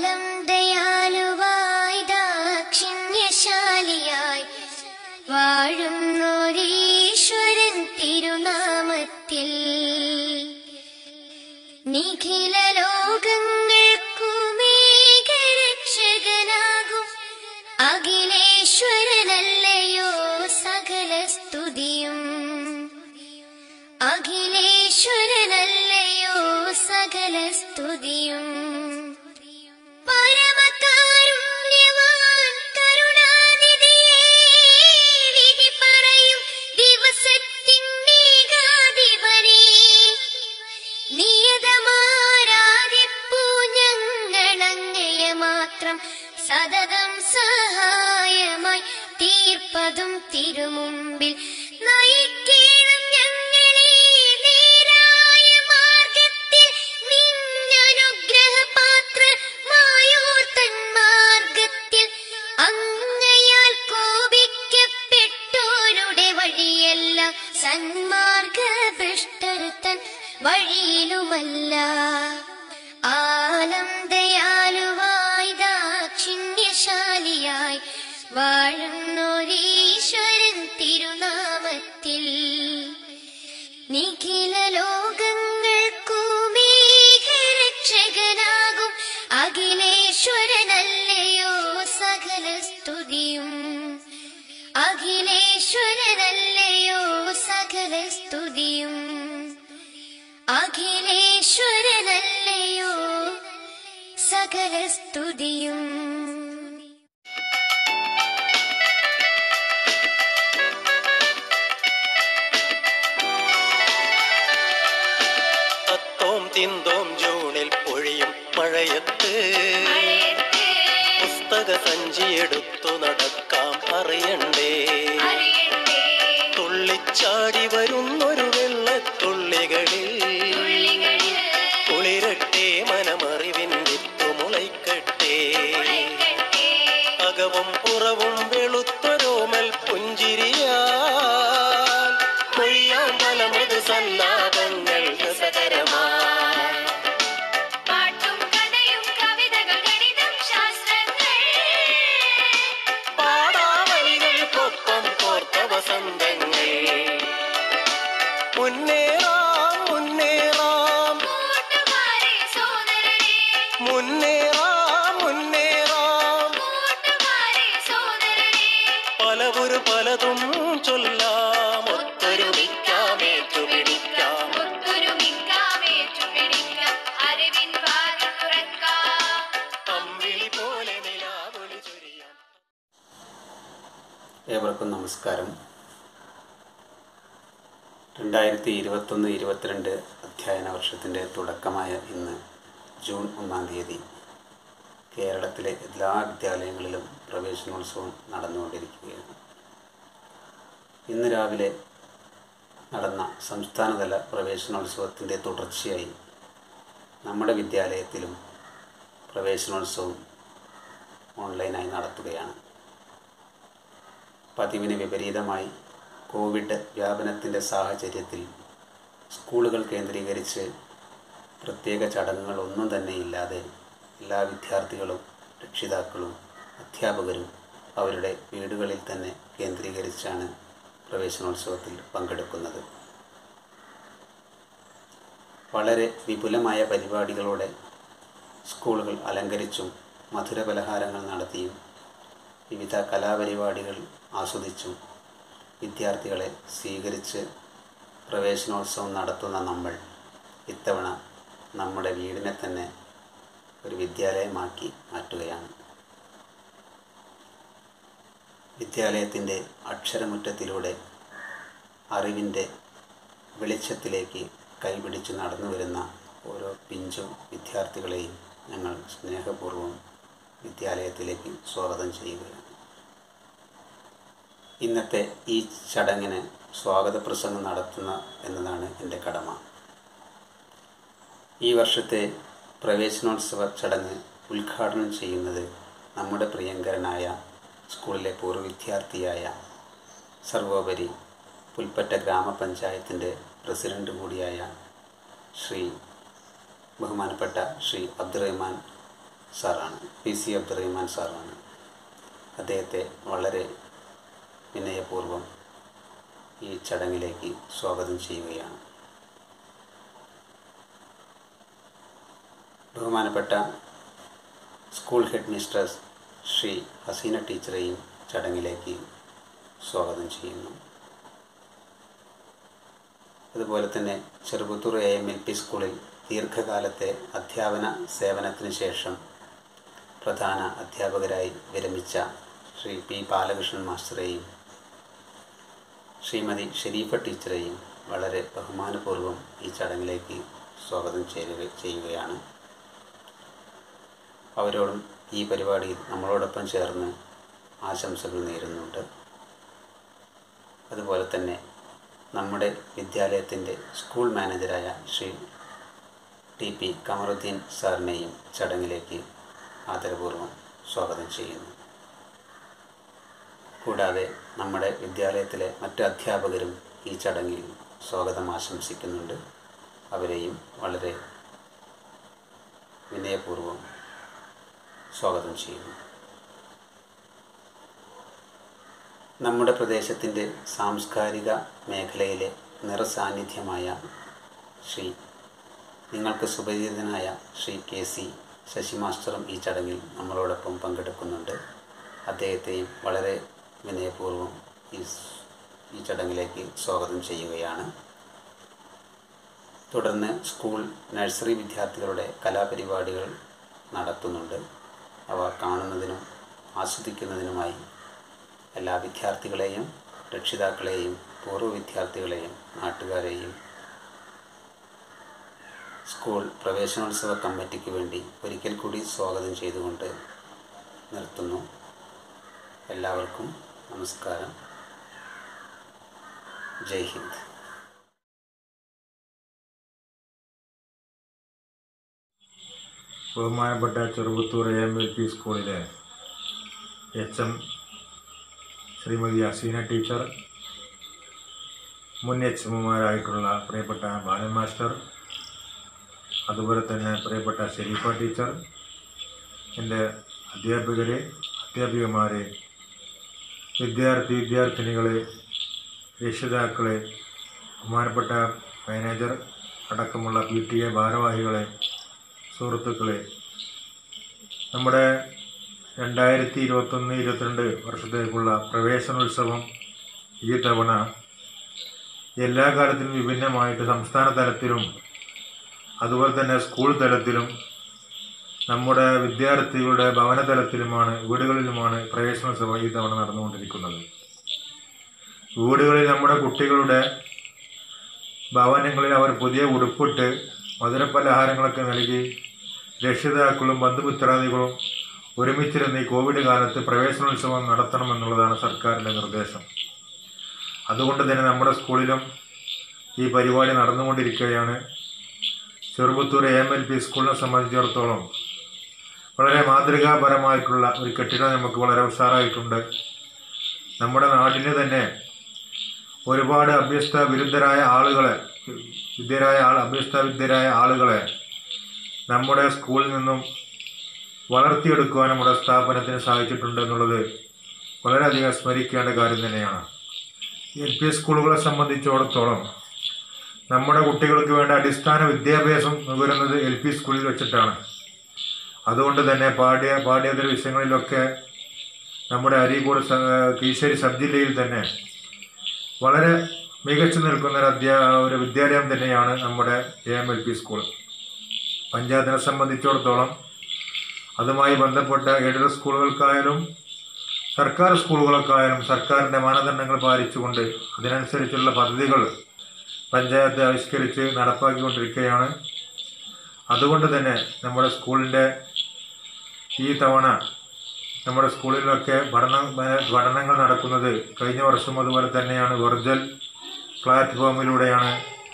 ആലം ദയാലുവായി ദാക്ഷിണ്യശാലിയായി വാഴുന്നോരീശ്വരൻ തിരുനാമത്തിൽ നിഖില ലോകങ്ങൾക്കുമേകരക്ഷകനാകും അഖിലേശ്വരനല്ലയോ സകല സ്തുതിയും അഖിലേശ്വരനല്ലയോ സകല സ്തുതിയും പരമകാരുണ്യവാൻ കരുണാനിധിയേ, വിധി പറയും ദിവസത്തിന്നേകാധിപനേ, നിയതമാരാധിപ്പൂ ഞങ്ങളങ്ങയെ മാത്രം സതതം സഹായമായി തീർപ്പതും തിരുമുമ്പിൽ നയിക്കണം ഞങ്ങളെ നേരായ മാർഗത്തിൽ നിന്നനുഗ്രഹപാത്രമായോർത്തൻ മാർഗത്തിൽ അങ്ങയാൽ കോപിക്കപ്പെട്ടോരുടെ വഴിയല്ല സന്മാർഗഭ്രഷ്ടരുത്തൻ വഴിയിലുമല്ല ആലം ദയാലുവായി ദാക്ഷിണ്യശാലിയായി വാഴുന്നോരീശ്വരൻ തിരുനാമത്തിൽ നിഖില ലോകങ്ങൾക്കുമേഘരക്ഷകനാകും അഖിലേശ്വരനല്ലയോ സകല സ്തുതിയും അഖിലേശ്വരനല്ലയോ സകല സ്തുതിയും അഖിലേശ്വരനല്ലയോ സകല സ്തുതിയും തത്തോം തിന്തോം ജൂണിൽ പൊഴിയും മഴയത്ത് പുസ്തക സഞ്ചിയെടുത്തു നടക്കാം അറിയണ്ടേ തുള്ളിച്ചാടി വരുന്നൊരു വെള്ളത്തുള്ളികളിൽ കുളിരട്ടെ മനമറിവിൻ വിത്തു മുളയ്ക്കട്ടെ അകവും പുറവും വെളുത്തൊരോമൽ പുഞ്ചിരിയാ കൊയ്യാൻ പല മൃദു സല്ലാപങ്ങൾ രസകരമാ പാട്ടും കഥയും കവിതകൾ ഗണിതം ശാസ്ത്രങ്ങൾ പാടാവലികൾക്കൊപ്പം കോർത്ത വസന്തങ്ങൾ മുന്നേറാം മുന്നേറാം കൂട്ടുകാരെ സോദരരെ മുന്നേറാം മുന്നേറാം കൂട്ടുകാരെ സോദരരെ പലവൊരു പലതും ചൊല്ലാം ഒത്തൊരുമിക്കാം ഏറ്റുപിടിക്കാം ഒത്തൊരുമിക്കാം ഏറ്റുപിടിക്കാം അറിവിൻ വാതിൽ തുറക്കാം അമ്പിളി പോലെ നിലാവൊളി ചൊരിയാം ഏവർക്കും നമസ്കാരം രണ്ടായിരത്തി ഇരുപത്തൊന്ന് ഇരുപത്തിരണ്ട് അധ്യയന വർഷത്തിൻ്റെ തുടക്കമായ ഇന്ന് ജൂൺ ഒന്നാം തീയതി കേരളത്തിലെ എല്ലാ വിദ്യാലയങ്ങളിലും പ്രവേശനോത്സവം നടന്നുകൊണ്ടിരിക്കുകയാണ് ഇന്ന് രാവിലെ നടന്ന സംസ്ഥാനതല പ്രവേശനോത്സവത്തിൻ്റെ തുടർച്ചയായി നമ്മുടെ വിദ്യാലയത്തിലും പ്രവേശനോത്സവം ഓൺലൈനായി നടത്തുകയാണ് പതിവിന് വിപരീതമായി കോവിഡ് വ്യാപനത്തിൻ്റെ സാഹചര്യത്തിൽ സ്കൂളുകൾ കേന്ദ്രീകരിച്ച് പ്രത്യേക ചടങ്ങുകൾ ഒന്നും തന്നെ ഇല്ലാതെ എല്ലാ വിദ്യാർത്ഥികളും രക്ഷിതാക്കളും അധ്യാപകരും അവരുടെ വീടുകളിൽ തന്നെ കേന്ദ്രീകരിച്ചാണ് പ്രവേശനോത്സവത്തിൽ പങ്കെടുക്കുന്നത് വളരെ വിപുലമായ പരിപാടികളോടെ സ്കൂളുകൾ അലങ്കരിച്ചും മധുരപലഹാരങ്ങൾ നടത്തിയും വിവിധ കലാപരിപാടികൾ ആസ്വദിച്ചും വിദ്യാർത്ഥികളെ സ്വീകരിച്ച് പ്രവേശനോത്സവം നടത്തുന്ന നമ്മൾ ഇത്തവണ നമ്മുടെ വീടിനെ തന്നെ ഒരു വിദ്യാലയമാക്കി മാറ്റുകയാണ് വിദ്യാലയത്തിൻ്റെ അക്ഷരമുറ്റത്തിലൂടെ അറിവിൻ്റെ വെളിച്ചത്തിലേക്ക് കൈപിടിച്ച് നടന്നു വരുന്ന ഓരോ പിഞ്ചും വിദ്യാർത്ഥികളെയും ഞങ്ങൾ സ്നേഹപൂർവ്വം വിദ്യാലയത്തിലേക്ക് സ്വാഗതം ചെയ്യുകയാണ് ഇന്നത്തെ ഈ ചടങ്ങിന് സ്വാഗത പ്രസംഗം നടത്തുന്ന എന്നതാണ് എൻ്റെ കടമ ഈ വർഷത്തെ പ്രവേശനോത്സവ ചടങ്ങ് ഉദ്ഘാടനം ചെയ്യുന്നത് നമ്മുടെ പ്രിയങ്കരനായ സ്കൂളിലെ പൂർവ്വ വിദ്യാർത്ഥിയായ സർവോപരി പുൽപ്പറ്റ ഗ്രാമപഞ്ചായത്തിൻ്റെ പ്രസിഡന്റ് കൂടിയായ ശ്രീ ബഹുമാനപ്പെട്ട ശ്രീ അബ്ദുറഹ്മാൻ സാറാണ് പി സി അബ്ദുറഹിമാൻ സാറാണ് അദ്ദേഹത്തെ വളരെ വിനയപൂർവ്വം ഈ ചടങ്ങിലേക്ക് സ്വാഗതം ചെയ്യുകയാണ് ബഹുമാനപ്പെട്ട school head mistress Shri Haseena ടീച്ചറെയും ചടങ്ങിലേക്ക് സ്വാഗതം ചെയ്യുന്നു അതുപോലെ തന്നെ Cheruputhur A M L P സ്കൂളിൽ ദീർഘകാലത്തെ അധ്യാപന സേവനത്തിന് ശേഷം പ്രധാന അധ്യാപകരായി വിരമിച്ച ശ്രീ പി ബാലകൃഷ്ണൻ മാസ്റ്ററെയും ശ്രീമതി ഷെരീഫ ടീച്ചറെയും വളരെ ബഹുമാനപൂർവ്വം ഈ ചടങ്ങിലേക്ക് സ്വാഗതം ചെയ്യുക ചെയ്യുകയാണ് അവരോടും ഈ പരിപാടിയിൽ നമ്മളോടൊപ്പം ചേർന്ന് ആശംസകൾ നേരുന്നുണ്ട് അതുപോലെ തന്നെ നമ്മുടെ വിദ്യാലയത്തിൻ്റെ സ്കൂൾ മാനേജരായ ശ്രീ ടി പി കമറുദ്ദീൻ സാറിനെയും ചടങ്ങിലേക്ക് ആദരപൂർവ്വം സ്വാഗതം ചെയ്യുന്നു കൂടാതെ നമ്മുടെ വിദ്യാലയത്തിലെ മറ്റ് അധ്യാപകരും ഈ ചടങ്ങിൽ സ്വാഗതം ആശംസിക്കുന്നുണ്ട് അവരെയും വളരെ വിനയപൂർവ്വം സ്വാഗതം ചെയ്യുന്നു നമ്മുടെ പ്രദേശത്തിൻ്റെ സാംസ്കാരിക മേഖലയിലെ നിറസാന്നിധ്യമായ ശ്രീ നിങ്ങൾക്ക് സുപരിചിതനായ ശ്രീ കെ സി ശശി മാസ്റ്ററും ഈ ചടങ്ങിൽ നമ്മളോടൊപ്പം പങ്കെടുക്കുന്നുണ്ട് അദ്ദേഹത്തെയും വളരെ വിനയപൂർവ്വം ഈ സ്- ഈ ചടങ്ങിലേക്ക് സ്വാഗതം ചെയ്യുകയാണ് തുടർന്ന് സ്കൂൾ നഴ്സറി വിദ്യാർത്ഥികളുടെ കലാപരിപാടികൾ നടത്തുന്നുണ്ട് അവ കാണുന്നതിനും ആസ്വദിക്കുന്നതിനുമായി എല്ലാ വിദ്യാർത്ഥികളെയും രക്ഷിതാക്കളെയും പൂർവ്വ വിദ്യാർത്ഥികളെയും നാട്ടുകാരെയും സ്കൂൾ പ്രവേശനോത്സവ കമ്മിറ്റിക്ക് വേണ്ടി ഒരിക്കൽ കൂടി സ്വാഗതം ചെയ്തുകൊണ്ട് നിർത്തുന്നു എല്ലാവർക്കും നമസ്കാരം ജയ് ഹിന്ദ് ബഹുമാനപ്പെട്ട Cheruputhur A M L P സ്കൂളിലെ H M Shrimati Aseena teacher മുൻ എച്ച് എമ്മുമാരായിട്ടുള്ള പ്രിയപ്പെട്ട ബാലൻ മാസ്റ്റർ അതുപോലെ തന്നെ പ്രിയപ്പെട്ട ഷെരീഫ ടീച്ചർ എൻ്റെ അധ്യാപകരെ അധ്യാപികമാരെ വിദ്യാർത്ഥി വിദ്യാർത്ഥിനികളെ രക്ഷിതാക്കളെ ബഹുമാനപ്പെട്ട മാനേജർ അടക്കമുള്ള പി ടി എ ഭാരവാഹികളെ സുഹൃത്തുക്കളെ നമ്മുടെ രണ്ടായിരത്തി ഇരുപത്തൊന്ന് ഇരുപത്തിരണ്ട് വർഷത്തേക്കുള്ള പ്രവേശനോത്സവം ഈ തവണ എല്ലാ കാലത്തിലും വിഭിന്നമായിട്ട് സംസ്ഥാന തലത്തിലും അതുപോലെ തന്നെ സ്കൂൾ തലത്തിലും നമ്മുടെ വിദ്യാർത്ഥികളുടെ ഭവന തലത്തിലുമാണ് വീടുകളിലുമാണ് പ്രവേശനോത്സവം ഈ തവണ നടന്നുകൊണ്ടിരിക്കുന്നത് വീടുകളിൽ നമ്മുടെ കുട്ടികളുടെ ഭവനങ്ങളിൽ അവർ പുതിയ ഉടുപ്പിട്ട് മധുരപലഹാരങ്ങളൊക്കെ നൽകി രക്ഷിതാക്കളും ബന്ധുമിത്രാദികളും ഒരുമിച്ചിരുന്ന് ഈ കോവിഡ് കാലത്ത് പ്രവേശനോത്സവം നടത്തണമെന്നുള്ളതാണ് സർക്കാരിൻ്റെ നിർദ്ദേശം അതുകൊണ്ട് തന്നെ നമ്മുടെ സ്കൂളിലും ഈ പരിപാടി നടന്നുകൊണ്ടിരിക്കുകയാണ് ചെറുപുത്തൂർ എം എൽ പി സ്കൂളിനെ സംബന്ധിച്ചിടത്തോളം വളരെ മാതൃകാപരമായിട്ടുള്ള ഒരു കെട്ടിടം നമുക്ക് വളരെ ഉഷാറായിട്ടുണ്ട് നമ്മുടെ നാടിന് തന്നെ ഒരുപാട് അഭ്യസ്ത വിരുദ്ധരായ ആളുകളെ വിദ്യരായ ആൾ അഭ്യസ്ത വിദ്യരായ ആളുകളെ നമ്മുടെ സ്കൂളിൽ നിന്നും വളർത്തിയെടുക്കുവാൻ നമ്മുടെ സ്ഥാപനത്തിന് സാധിച്ചിട്ടുണ്ട് എന്നുള്ളത് വളരെയധികം സ്മരിക്കേണ്ട കാര്യം തന്നെയാണ് എൽ പി സ്കൂളുകളെ സംബന്ധിച്ചിടത്തോളം നമ്മുടെ കുട്ടികൾക്ക് വേണ്ട അടിസ്ഥാന വിദ്യാഭ്യാസം നുകരുന്നത് എൽ പി സ്കൂളിൽ വെച്ചിട്ടാണ് അതുകൊണ്ട് തന്നെ പാഠ്യ പാഠ്യേതര വിഷയങ്ങളിലൊക്കെ നമ്മുടെ അരീക്കോട് സ- കീശ്ശേരി സബ് ജില്ലയിൽ തന്നെ വളരെ മികച്ചു നിൽക്കുന്ന ഒരു അധ്യാ ഒരു വിദ്യാലയം തന്നെയാണ് നമ്മുടെ A M L P school പഞ്ചായത്തിനെ സംബന്ധിച്ചിടത്തോളം അതുമായി ബന്ധപ്പെട്ട എയ്ഡഡ് സ്കൂളുകൾക്കായാലും സർക്കാർ സ്കൂളുകൾക്കായാലും സർക്കാരിൻ്റെ മാനദണ്ഡങ്ങൾ പാലിച്ചുകൊണ്ട് അതിനനുസരിച്ചുള്ള പദ്ധതികൾ പഞ്ചായത്ത് ആവിഷ്കരിച്ച് നടപ്പാക്കിക്കൊണ്ടിരിക്കുകയാണ് അതുകൊണ്ട് തന്നെ നമ്മുടെ സ്കൂളിൻ്റെ ഈ തവണ നമ്മുടെ സ്കൂളിലൊക്കെ പഠന പഠനങ്ങൾ നടക്കുന്നത് കഴിഞ്ഞ വർഷം അതുപോലെ തന്നെയാണ് വെർച്വൽ പ്ലാറ്റ്ഫോമിലൂടെയാണ്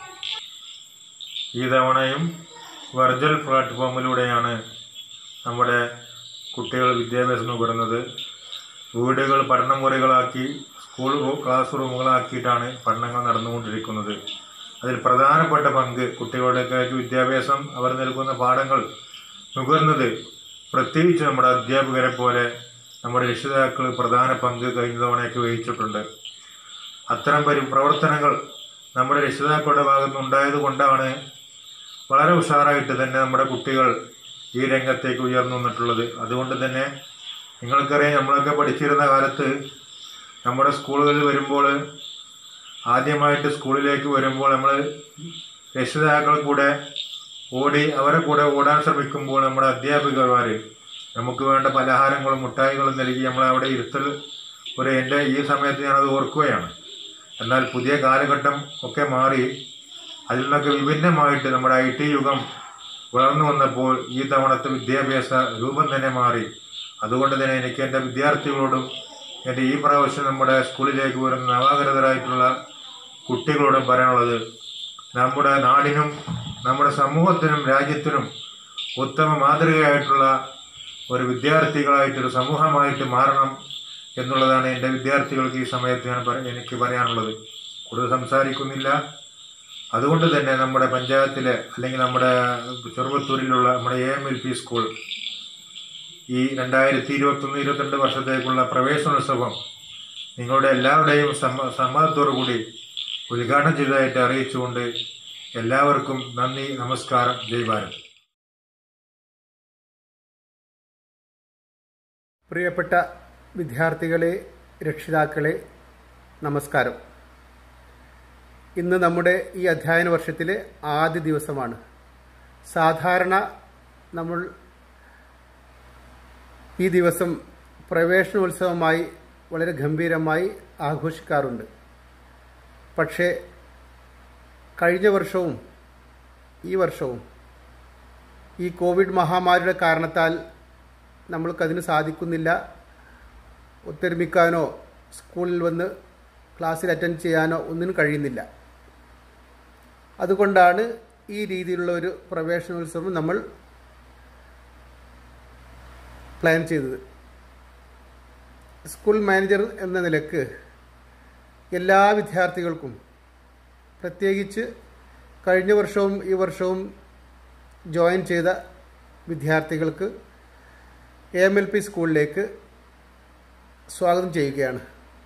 ഈ തവണയും വെർച്വൽ പ്ലാറ്റ്ഫോമിലൂടെയാണ് നമ്മുടെ കുട്ടികൾ വിദ്യാഭ്യാസം നുകരുന്നത് വീടുകൾ പഠനമുറികളാക്കി സ്കൂൾ റൂ- ക്ലാസ് റൂമുകളാക്കിയിട്ടാണ് പഠനങ്ങൾ നടന്നുകൊണ്ടിരിക്കുന്നത് അതിൽ പ്രധാനപ്പെട്ട പങ്ക് കുട്ടികളുടെയൊക്കെ വിദ്യാഭ്യാസം അവർ നൽകുന്ന പാഠങ്ങൾ നുകരുന്നത് പ്രത്യേകിച്ച് നമ്മുടെ അധ്യാപകരെ പോലെ നമ്മുടെ രക്ഷിതാക്കൾ പ്രധാന പങ്ക് കഴിഞ്ഞ തവണയൊക്കെ വഹിച്ചിട്ടുണ്ട് അത്തരം പരി പ്രവർത്തനങ്ങൾ നമ്മുടെ രക്ഷിതാക്കളുടെ ഭാഗത്ത് ഉണ്ടായത് കൊണ്ടാണ് വളരെ ഉഷാറായിട്ട് തന്നെ നമ്മുടെ കുട്ടികൾ ഈ രംഗത്തേക്ക് ഉയർന്നു വന്നിട്ടുള്ളത് അതുകൊണ്ട് തന്നെ നിങ്ങൾക്കറിയാം നമ്മളൊക്കെ പഠിച്ചിരുന്ന കാലത്ത് നമ്മുടെ സ്കൂളുകളിൽ വരുമ്പോൾ ആദ്യമായിട്ട് സ്കൂളിലേക്ക് വരുമ്പോൾ നമ്മൾ രക്ഷിതാക്കൾ കൂടെ ഓടി അവരെ കൂടെ ഓടാൻ ശ്രമിക്കുമ്പോൾ നമ്മുടെ അധ്യാപികമാർ നമുക്ക് വേണ്ട പലഹാരങ്ങളും മുട്ടായികളും നൽകി നമ്മളെ അവിടെ ഇരുത്തൽ ഒരു എൻ്റെ ഈ സമയത്ത് ഞാനത് ഓർക്കുകയാണ് എന്നാൽ പുതിയ കാലഘട്ടം ഒക്കെ മാറി അതിൽ നിന്നൊക്കെ വിഭിന്നമായിട്ട് നമ്മുടെ ഐ ടി യുഗം വളർന്നു വന്നപ്പോൾ ഈ തവണത്തെ വിദ്യാഭ്യാസ രൂപം തന്നെ മാറി അതുകൊണ്ട് തന്നെ എനിക്ക് എൻ്റെ വിദ്യാർത്ഥികളോടും എൻ്റെ ഈ പ്രാവശ്യം നമ്മുടെ സ്കൂളിലേക്ക് വരുന്ന നവാഗതരായിട്ടുള്ള കുട്ടികളോടും പറയാനുള്ളത് നമ്മുടെ നാടിനും നമ്മുടെ സമൂഹത്തിനും രാജ്യത്തിനും ഉത്തമ മാതൃകയായിട്ടുള്ള ഒരു വിദ്യാർത്ഥികളായിട്ടൊരു സമൂഹമായിട്ട് മാറണം എന്നുള്ളതാണ് എൻ്റെ വിദ്യാർത്ഥികൾക്ക് ഈ സമയത്ത് ഞാൻ പറ- എനിക്ക് പറയാനുള്ളത് കൂടുതൽ സംസാരിക്കുന്നില്ല അതുകൊണ്ട് തന്നെ നമ്മുടെ പഞ്ചായത്തിലെ അല്ലെങ്കിൽ നമ്മുടെ ചെറുപത്തൂരിലുള്ള നമ്മുടെ A M L P school ഈ രണ്ടായിരത്തി ഇരുപത്തൊന്ന് ഇരുപത്തിരണ്ട് വർഷത്തേക്കുള്ള പ്രവേശനോത്സവം നിങ്ങളുടെ എല്ലാവരുടെയും സമ്മ സമ്മതത്തോടു കൂടി ഉദ്ഘാടനം ചെയ്തതായിട്ട് അറിയിച്ചുകൊണ്ട് എല്ലാവർക്കും നന്ദി നമസ്കാരം ജയ് ഭാരത് പ്രിയപ്പെട്ട വിദ്യാർത്ഥികളെ രക്ഷിതാക്കളെ നമസ്കാരം ഇന്ന് നമ്മുടെ ഈ അധ്യയന വർഷത്തിലെ ആദ്യ ദിവസമാണ് സാധാരണ നമ്മൾ ഈ ദിവസം പ്രവേശനോത്സവമായി വളരെ ഗംഭീരമായി ആഘോഷിക്കാറുണ്ട് പക്ഷേ കഴിഞ്ഞ വർഷവും ഈ വർഷവും ഈ കോവിഡ് മഹാമാരിയുടെ കാരണത്താൽ നമ്മൾക്കതിന് സാധിക്കുന്നില്ല ഒത്തൊരുമിക്കാനോ സ്കൂളിൽ വന്ന് ക്ലാസ്സിൽ അറ്റൻഡ് ചെയ്യാനോ ഒന്നിനും കഴിയുന്നില്ല അതുകൊണ്ടാണ് ഈ രീതിയിലുള്ള ഒരു പ്രവേശനോത്സവം നമ്മൾ പ്ലാൻ ചെയ്തത് സ്കൂൾ മാനേജർ എന്ന നിലക്ക് എല്ലാ വിദ്യാർത്ഥികൾക്കും പ്രത്യേകിച്ച് കഴിഞ്ഞ വർഷവും ഈ വർഷവും ജോയിൻ ചെയ്ത വിദ്യാർത്ഥികൾക്ക് എ എം എൽ പി സ്കൂളിലേക്ക് സ്വാഗതം ചെയ്യുകയാണ്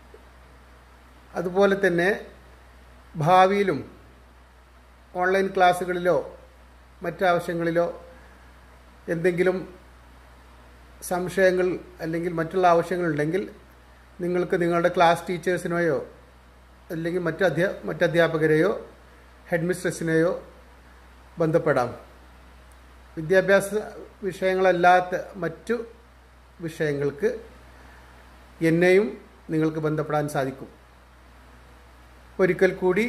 അതുപോലെ തന്നെ ഭാവിയിലും ഓൺലൈൻ ക്ലാസ്സുകളിലോ മറ്റാവശ്യങ്ങളിലോ എന്തെങ്കിലും സംശയങ്ങൾ അല്ലെങ്കിൽ മറ്റുള്ള ആവശ്യങ്ങളുണ്ടെങ്കിൽ നിങ്ങൾക്ക് നിങ്ങളുടെ ക്ലാസ് ടീച്ചേഴ്സിനെയോ അല്ലെങ്കിൽ മറ്റ് അധ്യാ മറ്റ് അധ്യാപകരെയോ ഹെഡ് മിസ്ട്രസിനെയോ ബന്ധപ്പെടാം വിദ്യാഭ്യാസ വിഷയങ്ങളല്ലാത്ത മറ്റു വിഷയങ്ങൾക്ക് എന്നെയും നിങ്ങൾക്ക് ബന്ധപ്പെടാൻ സാധിക്കും ഒരിക്കൽ കൂടി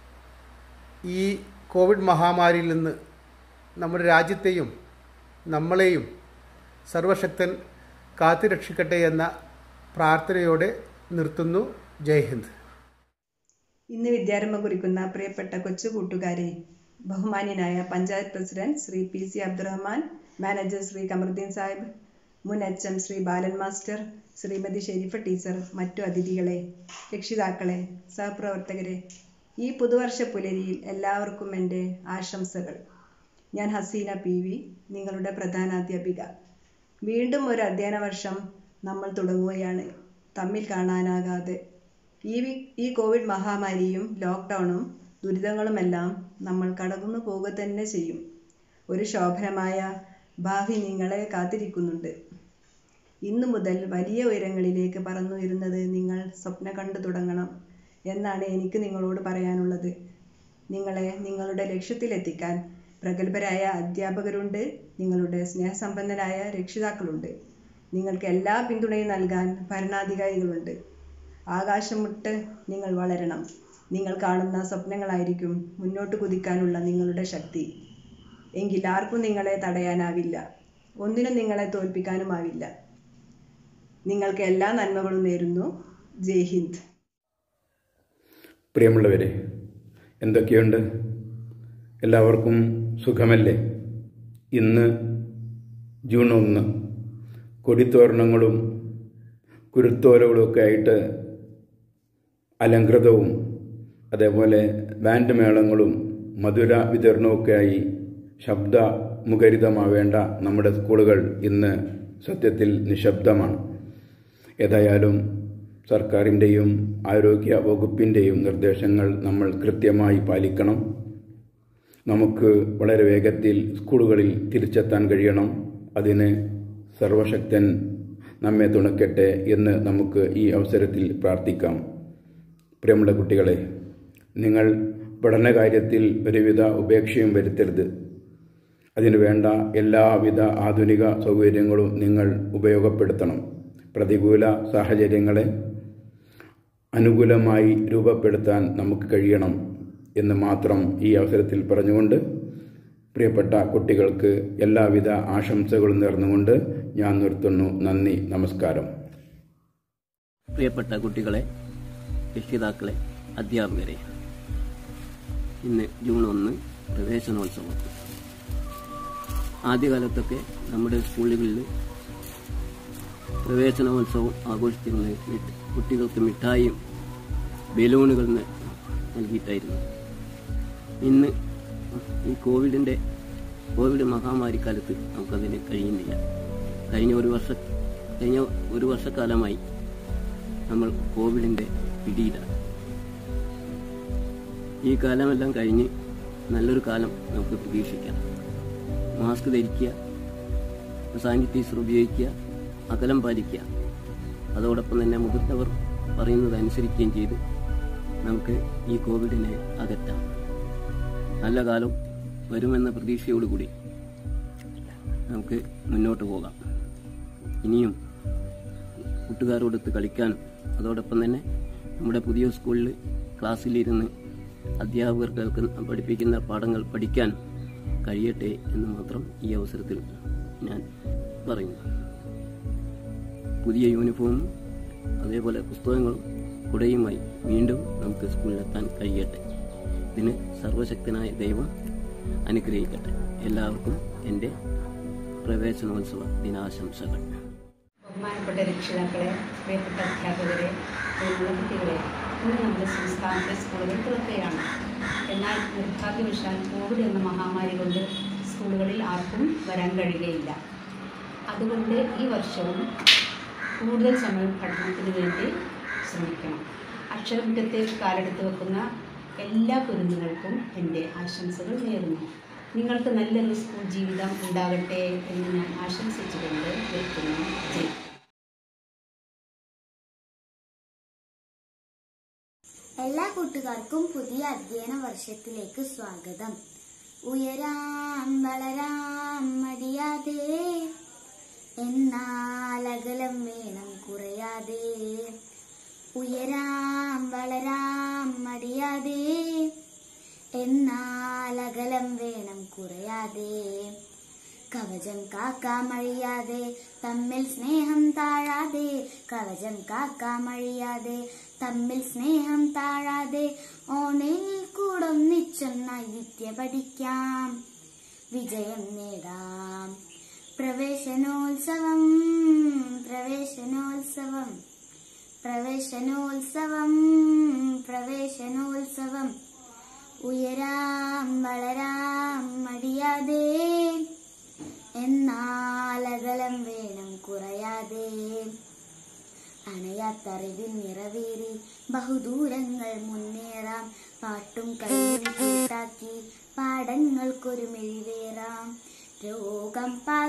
ഈ കോവിഡ് മഹാമാരിയിൽ നിന്ന് നമ്മുടെ രാജ്യത്തെയും നമ്മളെയും സർവശക്തൻ കാത്തുരക്ഷിക്കട്ടെ എന്ന പ്രാർത്ഥനയോടെ നിർത്തുന്നു ജയ് ഹിന്ദ് ഇന്ന് വിദ്യാരംഭം കുറിക്കുന്ന പ്രിയപ്പെട്ട കൊച്ചു കൂട്ടുകാരെ ബഹുമാന്യനായ panchayat president Shri P C Abdurahman manager Shri Kamaruddin Sahib മുൻ H M Shri Balan master Shrimati Sherifa teacher മറ്റു അതിഥികളെ രക്ഷിതാക്കളെ സഹപ്രവർത്തകരെ ഈ പുതുവർഷ പുലരിയിൽ എല്ലാവർക്കും എൻ്റെ ആശംസകൾ ഞാൻ ഹസീന പി വി നിങ്ങളുടെ പ്രധാനാധ്യാപിക വീണ്ടും ഒരു അധ്യയന വർഷം നമ്മൾ തുടങ്ങുകയാണ് തമ്മിൽ കാണാനാകാതെ ഈ വി- ഈ കോവിഡ് മഹാമാരിയും ലോക്ക്ഡൗണും ദുരിതങ്ങളുമെല്ലാം നമ്മൾ കടന്നു പോവുക തന്നെ ചെയ്യും ഒരു ശോഭനമായ ഭാവി നിങ്ങളെ കാത്തിരിക്കുന്നുണ്ട് ഇന്നു മുതൽ വലിയ ഉയരങ്ങളിലേക്ക് പറന്നുയരുന്നത് നിങ്ങൾ സ്വപ്നം കണ്ടു തുടങ്ങണം എന്നാണ് എനിക്ക് നിങ്ങളോട് പറയാനുള്ളത് നിങ്ങളെ നിങ്ങളുടെ ലക്ഷ്യത്തിലെത്തിക്കാൻ പ്രഗത്ഭരായ അധ്യാപകരുണ്ട് നിങ്ങളുടെ സ്നേഹസമ്പന്നരായ രക്ഷിതാക്കളുണ്ട് നിങ്ങൾക്ക് എല്ലാ പിന്തുണയും നൽകാൻ ഭരണാധികാരികളുണ്ട് ആകാശം മുട്ട് നിങ്ങൾ വളരണം നിങ്ങൾ കാണുന്ന സ്വപ്നങ്ങളായിരിക്കും മുന്നോട്ട് കുതിക്കാനുള്ള നിങ്ങളുടെ ശക്തി എങ്കിൽ ആർക്കും നിങ്ങളെ തടയാനാവില്ല ഒന്നിനും നിങ്ങളെ തോൽപ്പിക്കാനുമാവില്ല നിങ്ങൾക്ക് എല്ലാ നന്മകളും നേരുന്നു ജയ് ഹിന്ദ് പ്രിയമുള്ളവരെ എന്തൊക്കെയുണ്ട് എല്ലാവർക്കും സുഖമല്ലേ ഇന്ന് ജൂൺ ഒന്ന് കൊടിത്തോരണങ്ങളും കുരുത്തോലകളും ഒക്കെ ആയിട്ട് അലങ്കൃതവും അതേപോലെ ബാൻഡ് മേളങ്ങളും മധുര വിതരണമൊക്കെ ആയി ശബ്ദ മുഖരിതമാവേണ്ട നമ്മുടെ സ്കൂളുകൾ ഇന്ന് സത്യത്തിൽ നിശബ്ദമാണ് ഏതായാലും സർക്കാരിൻ്റെയും ആരോഗ്യ വകുപ്പിൻ്റെയും നിർദ്ദേശങ്ങൾ നമ്മൾ കൃത്യമായി പാലിക്കണം നമുക്ക് വളരെ വേഗത്തിൽ സ്കൂളുകളിൽ തിരിച്ചെത്താൻ കഴിയണം അതിന് സർവശക്തൻ നമ്മെ തുണയ്ക്കട്ടെ എന്ന് നമുക്ക് ഈ അവസരത്തിൽ പ്രാർത്ഥിക്കാം പ്രിയമുള്ള കുട്ടികളെ നിങ്ങൾ പഠനകാര്യത്തിൽ ഒരുവിധ ഉപേക്ഷയും വരുത്തരുത് അതിനു വേണ്ട എല്ലാവിധ ആധുനിക സൗകര്യങ്ങളും നിങ്ങൾ ഉപയോഗപ്പെടുത്തണം പ്രതികൂല സാഹചര്യങ്ങളെ അനുകൂലമായി രൂപപ്പെടുത്താൻ നമുക്ക് കഴിയണം എന്ന് മാത്രം ഈ അവസരത്തിൽ പറഞ്ഞുകൊണ്ട് പ്രിയപ്പെട്ട കുട്ടികൾക്ക് എല്ലാവിധ ആശംസകളും നേർന്നുകൊണ്ട് ഞാൻ നിർത്തുന്നു നന്ദി നമസ്കാരം പ്രിയപ്പെട്ട കുട്ടികളെ രക്ഷിതാക്കളെ അധ്യാപകരെ ഇന്ന് ജൂൺ ഒന്ന് പ്രവേശനോത്സവം ആദ്യകാലത്തൊക്കെ നമ്മുടെ സ്കൂളുകളിൽ പ്രവേശനോത്സവം ആഘോഷിച്ചിരുന്നത് മിഠ്- കുട്ടികൾക്ക് മിഠായിയും ബലൂണുകൾ ന- നൽകിയിട്ടായിരുന്നു ഇന്ന് ഈ കോവിഡിൻ്റെ കോവിഡ് മഹാമാരിക്കാലത്ത് നമുക്കതിന് കഴിയുന്നില്ല കഴിഞ്ഞ ഒരു വർഷ കഴിഞ്ഞ ഒരു വർഷക്കാലമായി നമ്മൾ കോവിഡിൻ്റെ പിടിയിലാണ് ഈ കാലമെല്ലാം കഴിഞ്ഞ് നല്ലൊരു കാലം നമുക്ക് പ്രതീക്ഷിക്കാം മാസ്ക് ധരിക്കുക സാനിറ്റൈസർ ഉപയോഗിക്കുക അകലം പാലിക്കുക അതോടൊപ്പം തന്നെ മുതിർന്നവർ പറയുന്നത് അനുസരിക്കുകയും ചെയ്ത് നമുക്ക് ഈ കോവിഡിനെ അകറ്റാം നല്ല കാലം വരുമെന്ന പ്രതീക്ഷയോടുകൂടി നമുക്ക് മുന്നോട്ട് പോകാം ഇനിയും കൂട്ടുകാരോടൊത്ത് കളിക്കാനും അതോടൊപ്പം തന്നെ നമ്മുടെ പുതിയ സ്കൂളിൽ ക്ലാസ്സിലിരുന്ന് അധ്യാപകർ കേൾക്കുന്ന പഠിപ്പിക്കുന്ന പാഠങ്ങൾ പഠിക്കാനും കഴിയട്ടെ എന്ന് മാത്രം ഈ അവസരത്തിൽ ഞാൻ പറയുന്നു പുതിയ യൂണിഫോമും അതേപോലെ പുസ്തകങ്ങളും കുടയുമായി വീണ്ടും നമുക്ക് സ്കൂളിലെത്താൻ കഴിയട്ടെ ഇതിന് സർവശക്തനായ ദൈവം അനുഗ്രഹിക്കട്ടെ എല്ലാവർക്കും എൻ്റെ പ്രവേശനോത്സവ ദിനാശംസകൾ ബഹുമാനപ്പെട്ട രക്ഷിതാക്കളെ പ്രിയപ്പെട്ട അധ്യാപകരെ പ്രിയമുള്ള കുട്ടികളെ ഇന്ന് നമ്മുടെ സംസ്ഥാനത്തെ സ്കൂളുകൾ തുറക്കുകയാണ് എന്നാൽ നിർഭാഗ്യവശാൽ കോവിഡ് എന്ന മഹാമാരി കൊണ്ട് സ്കൂളുകളിൽ ആർക്കും വരാൻ കഴിയുകയില്ല അതുകൊണ്ട് ഈ വർഷവും കൂടുതൽ സമയം പഠനത്തിന് വേണ്ടി ശ്രമിക്കണം അക്ഷരമുറ്റത്തേക്ക് കാലെടുത്ത് വെക്കുന്ന എല്ലാ കുരുന്നുകൾക്കും എൻ്റെ ആശംസകൾ നേരുന്നു നിങ്ങൾക്ക് നല്ലൊരു സ്കൂൾ ജീവിതം ഉണ്ടാകട്ടെ എന്ന് ഞാൻ ആശംസിച്ചുകൊണ്ട് നിർത്തുന്നു ജയ് എല്ലാ കൂട്ടുകാർക്കും പുതിയ അധ്യയന വർഷത്തിലേക്ക് സ്വാഗതം ഉയരാം വളരാം മടിയാതെ എന്നാൽ അകലം വേണം കുറയാതെ ഉയരാം വളരാം മടിയാതെ എന്നാൽ അകലം വേണം കുറയാതെ കവചം കാക്കാമഴിയാതെ തമ്മിൽ സ്നേഹം താഴാതെ കവചം കാക്കാമഴിയാതെ തമ്മിൽ സ്നേഹം താഴാതെ ഓണയിൽ കൂടൊന്നിച്ചൊന്നായി വിദ്യ പഠിക്കാം വിജയം നേടാം പ്രവേശനോത്സവം പ്രവേശനോത്സവം പ്രവേശനോത്സവം പ്രവേശനോത്സവം ഉയരാം വളരാം മടിയാതെ എന്നാൽ അകലം വേണം കുറയാതെ അണയാത്തറിവിൽ നിറവേറി ബഹുദൂരങ്ങൾ മുന്നേറാം പാട്ടും കൈയും കൂട്ടാക്കി പാടങ്ങൾക്കൊരു മെഴിവേറാം രോഗം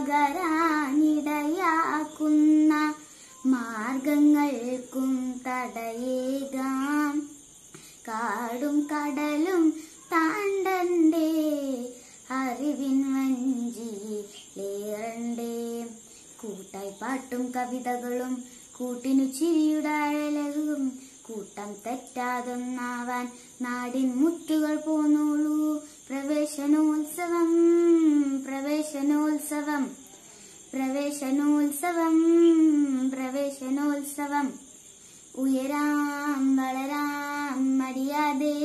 പകരാനിടയാക്കുന്ന മാർഗങ്ങൾക്കും തടയേകാം കാടും കടലും താണ്ടണ്ടേ അറിവിൻ വഞ്ചിയിലേറണ്ടേ കൂട്ടായി പാട്ടും കവിതകളും കൂട്ടിനു ചിരിയുടെ അഴലകും കൂട്ടം തെറ്റാതൊന്നാവാൻ നാടിൻ മുത്തുകൾ പോന്നോളൂ പ്രവേശനോത്സവം പ്രവേശനോത്സവം പ്രവേശനോത്സവം പ്രവേശനോത്സവം ഉയരാം വളരാം മടിയാതെ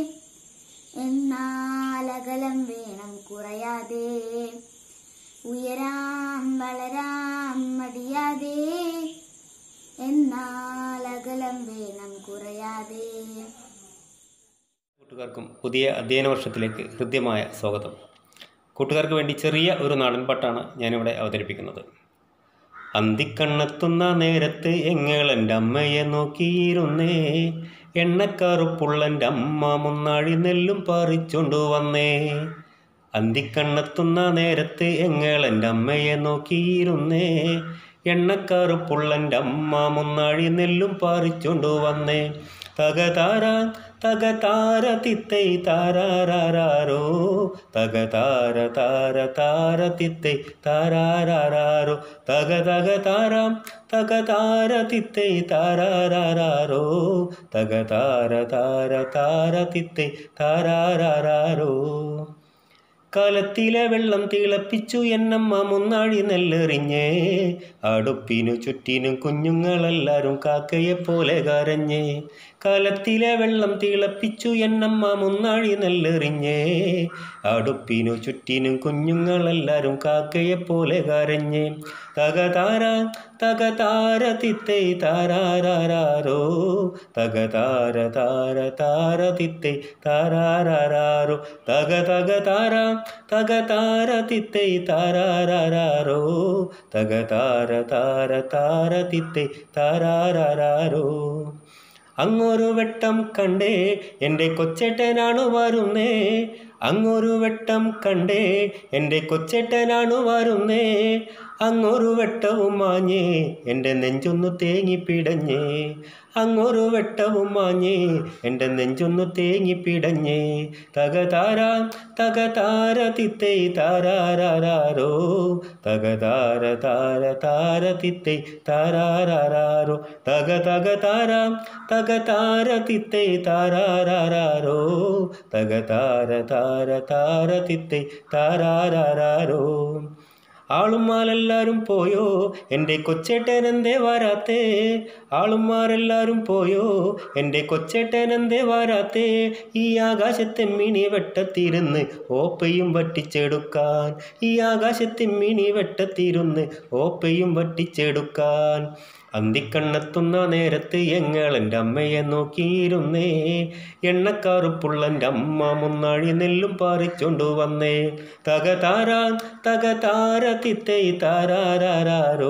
എന്നാൽ അകലം വേണം കുറയാതെ ഉയരാം വളരാം മടിയാതെ എന്നാൽ അകലം വേണം കുറയാതെ കൂട്ടുകാർക്കും പുതിയ അധ്യയന വർഷത്തിലേക്ക് ഹൃദ്യമായ സ്വാഗതം കൂട്ടുകാർക്ക് വേണ്ടി ചെറിയ ഒരു നാടൻ പാട്ടാണ് ഞാനിവിടെ അവതരിപ്പിക്കുന്നത് അന്തിക്കണ്ണെത്തുന്ന നേരത്ത് എങ്ങളെൻ്റെ അമ്മയെ നോക്കിയിരുന്നേ എണ്ണക്കറുപ്പുള്ളൻ്റെ അമ്മ മുന്നാഴി നെല്ലും പറിച്ചോണ്ടു വന്നേ അന്തിക്കണ്ണെത്തുന്ന നേരത്ത് എങ്ങളെൻ്റെ അമ്മയെ നോക്കിയിരുന്നേ എണ്ണക്കറുപ്പുള്ളൻ്റെ അമ്മ മുന്നാഴി നെല്ലും പറിച്ചോണ്ടു വന്നേ തകതാരാൻ തകതാര തിത്തൈ താരാരാരോ തകതാര താര താര തിത്തൈ താരാരാരോ തക തക താരാം തകതാര തിത്തൈ താരാരാരോ തകതാര താര താര തിത്തൈ താരാരാരോ കലത്തിലെ വെള്ളം തിളപ്പിച്ചു എന്നമ്മ മുന്നാഴി നെല്ലെറിഞ്ഞേ അടുപ്പിനു ചുറ്റിനും കുഞ്ഞുങ്ങളെല്ലാരും കാക്കയെ പോലെ കരഞ്ഞേ കലത്തിലെ വെള്ളം തിളപ്പിച്ചു എന്നമ്മ മുന്നാഴി നെല്ലെറിഞ്ഞേ അടുപ്പിനു ചുറ്റിനും കുഞ്ഞുങ്ങളെല്ലാരും കാക്കയെ പോലെ കരഞ്ഞേ തകതാര തകതാര തിത്തൈ താരാരാരോ തകതാര താര താര തിത്തൈ താരാരാരോ തക തക താര തക താര തിത്തൈ താരാരാരോ തക താര താര താര തിത്തൈ താരാരാരോ അങ്ങൊരു വെട്ടം കണ്ടേ എൻ്റെ കൊച്ചേട്ടനാണു വരുന്നേ അങ്ങൊരു വെട്ടം കണ്ടേ എൻ്റെ കൊച്ചേട്ടനാണു വരുന്നേ അങ്ങൊരു വെട്ടവും മാഞ്ഞേ എൻ്റെ നെഞ്ചൊന്നു തേങ്ങിപ്പിടഞ്ഞേ അങ്ങൊരു വെട്ടവും മാഞ്ഞേ എൻ്റെ നെഞ്ചൊന്നു തേങ്ങിപ്പിടഞ്ഞേ തകതാര തകതാര തിത്തൈ താരാരാരോ തകതാര താര താര തിത്തൈ താരാരാരോ തക തക താര തകതാര തിത്തൈ താരാരാരോ തകതാര താര താര തിത്തൈ താരാരാരോ ആളുമാരെല്ലാരും പോയോ എൻ്റെ കൊച്ചേട്ടൻ എന്തേ വരാത്തേ ആളുമാരെല്ലാരും പോയോ എൻ്റെ കൊച്ചേട്ടൻ എന്തേ വരാത്തേ ഈ ആകാശത്തെ മിണി വെട്ടത്തിരുന്ന് ഓപ്പയും വട്ടിച്ചെടുക്കാൻ ഈ ആകാശത്തെ മിണി വെട്ടത്തിരുന്ന് ഓപ്പയും വട്ടിച്ചെടുക്കാൻ അന്തിക്കണ്ണെത്തുന്ന നേരത്ത് എങ്ങളെൻ്റെ അമ്മയെ നോക്കിയിരുന്നേ എണ്ണക്കാറുപ്പുള്ളൻ്റെ അമ്മ മുന്നാഴി നെല്ലും പറിച്ചോണ്ടു വന്നേ തകതാരാൻ തകതാര തിത്തൈ താരാരാരോ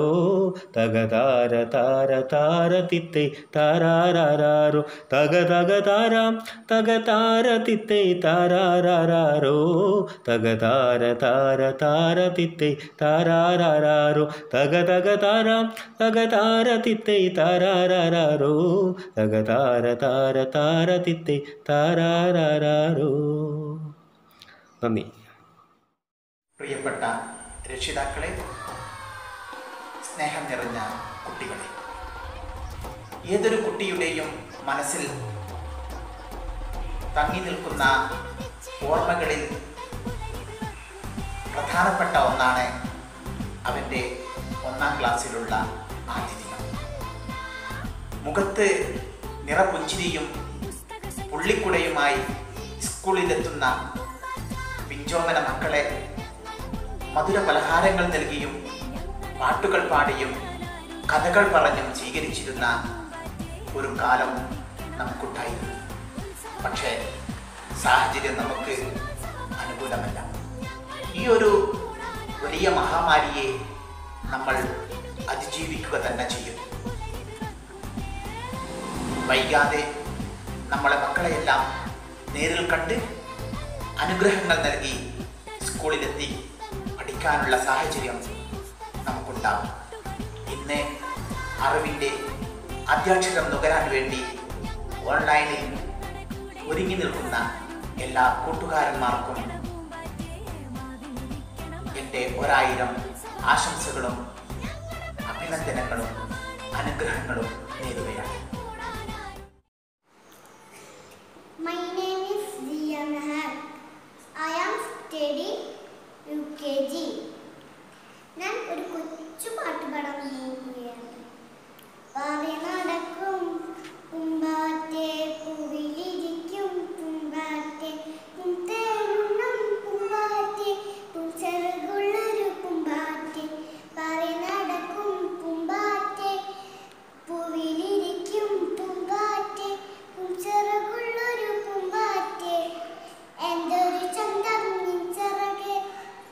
തകതാര താര താര തിത്തൈ താരാരാരോ തക തക താരാം തകതാര തിത്തൈ താരാരാരോ തകതാര താര താര തിത്തൈ താരാരാരോ തക തക താരാം തകതാര തിത്തൈ താരാരാരോ തകതാര താര താര തിത്തൈ താരാരാരോ നന്ദി പ്രിയപ്പെട്ട രക്ഷിതാക്കളെ സ്നേഹം നിറഞ്ഞ കുട്ടികളെ ഏതൊരു കുട്ടിയുടെയും മനസ്സിൽ തങ്ങി നിൽക്കുന്ന ഓർമ്മകളിൽ പ്രധാനപ്പെട്ട ഒന്നാണ് അവൻ്റെ ഒന്നാം ക്ലാസ്സിലുള്ള ആദ്യ ദിനം മുഖത്ത് നിറപുഞ്ചിരിയും പുള്ളിക്കുടയുമായി സ്കൂളിലെത്തുന്ന പിഞ്ചോമന മക്കളെ മധുര പലഹാരങ്ങൾ നൽകിയും പാട്ടുകൾ പാടിയും കഥകൾ പറഞ്ഞും സ്വീകരിച്ചിരുന്ന ഒരു കാലം നമുക്കുണ്ടായിരുന്നു പക്ഷേ സാഹചര്യം നമുക്ക് അനുകൂലമല്ല ഈ ഒരു വലിയ മഹാമാരിയെ നമ്മൾ അതിജീവിക്കുക തന്നെ ചെയ്യും വൈകാതെ നമ്മളെ മക്കളെയെല്ലാം നേരിൽ കണ്ട് അനുഗ്രഹങ്ങൾ നൽകി സ്കൂളിലെത്തി പഠിക്കാനുള്ള സാഹചര്യം നമുക്കുണ്ടാകും ഇന്ന് അറിവിൻ്റെ അധ്യാക്ഷരം നുകരാൻ വേണ്ടി ഓൺലൈനിൽ ഒരുങ്ങി നിൽക്കുന്ന എല്ലാ കൂട്ടുകാരന്മാർക്കും എൻ്റെ ഒരായിരം ആശംസകളും അഭിനന്ദനങ്ങളും അനുഗ്രഹങ്ങളും നേരുകയാണ് My name is Zia Nahar. I am studying UKG. ഞാൻ ഒരു കൊച്ചു പാട്ട് പാടാൻ പോവുകയാണ് പാറി നടക്കും പൂമ്പാറ്റെ പൂവിലിരിക്കും പൂമ്പാറ്റെ പൂന്തേനുണ്ണം പൂമ്പാറ്റെ പൂച്ചെറുകുള്ളൊരു പൂമ്പാറ്റെ പാറി നടക്കും പൂമ്പാറ്റെ പൂവിലിരിക്കും പൂമ്പാറ്റെ പൂച്ചെറുകുള്ളൊരു പൂമ്പാറ്റെ എൻ്റെ ഒരു ചന്തം നിൻചിറകെ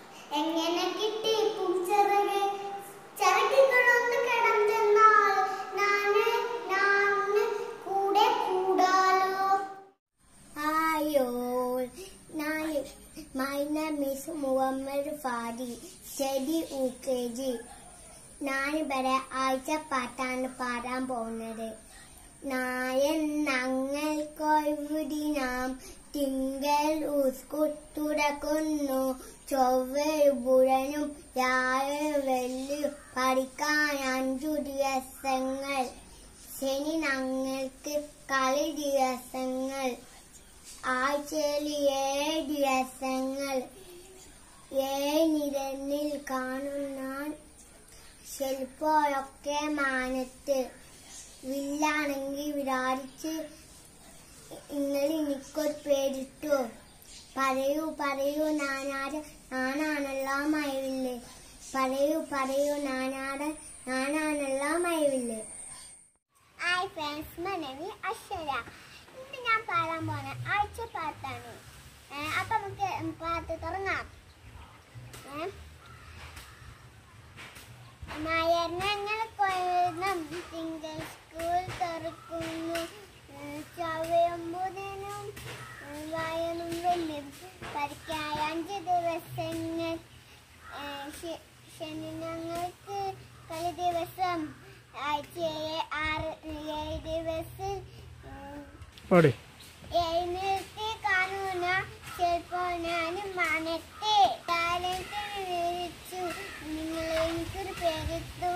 ഡി യു കെ ജി ഞാനിവിടെ ആഴ്ച പാട്ടാണ് പാടാൻ പോകുന്നത് നായൻ ഞങ്ങൾ കൊഴുതി നാം തിങ്കൾ സ്കൂൾ തുറക്കുന്നു ചൊവ്വ ബുധനും വ്യാഴം വെള്ളി പഠിക്കാൻ അഞ്ചു ദിവസങ്ങൾ ശനി ഞങ്ങൾക്ക് കളി ദിവസങ്ങൾ ആഴ്ചയിൽ ഏഴ് ദിവസങ്ങൾ ഏഴ് നിരന്നിൽ കാണുന്ന ശില്പമൊക്കെ മാനത്ത് വില്ലാണെങ്കിൽ വിരാടിച്ച് നിങ്ങൾ എനിക്കൊരു പേരിട്ടു പറയൂ പറയൂ നാനാട് നാനാണല്ലോ മയവില്ലേ പറയൂ പറയൂ നാനാട് നാനാണല്ലോ മയവില്ലേ hi friends my name Akshara ഇന്ന് ഞാൻ പാടാൻ പോണ ആഴ്ച പാട്ടാണ് ഏ, അപ്പൊ നമുക്ക് പാട്ട് തുടങ്ങാം ഏ? മയർന്നങ്ങൾ കൊഴുതം തിങ്കൾ സ്കൂൾ തുറക്കുന്നു ചൊവ്വയും ബുധനും വായനും വെള്ളും പഠിക്കായ അഞ്ച് ദിവസങ്ങൾ ഏ, ശ- ശനി ഞങ്ങൾക്ക് കളി ദിവസം ആഴ്ചയെ ആറ് ഏഴ് ദിവസം ഉം, പാടി എഴുന്നേറ്റ് കാണുന്ന ചിലപ്പോൾ ഞാൻ മനത്തെ ടാലന്റിന് വിളിച്ചു നിങ്ങൾ എനിക്കൊരു പേരിട്ടു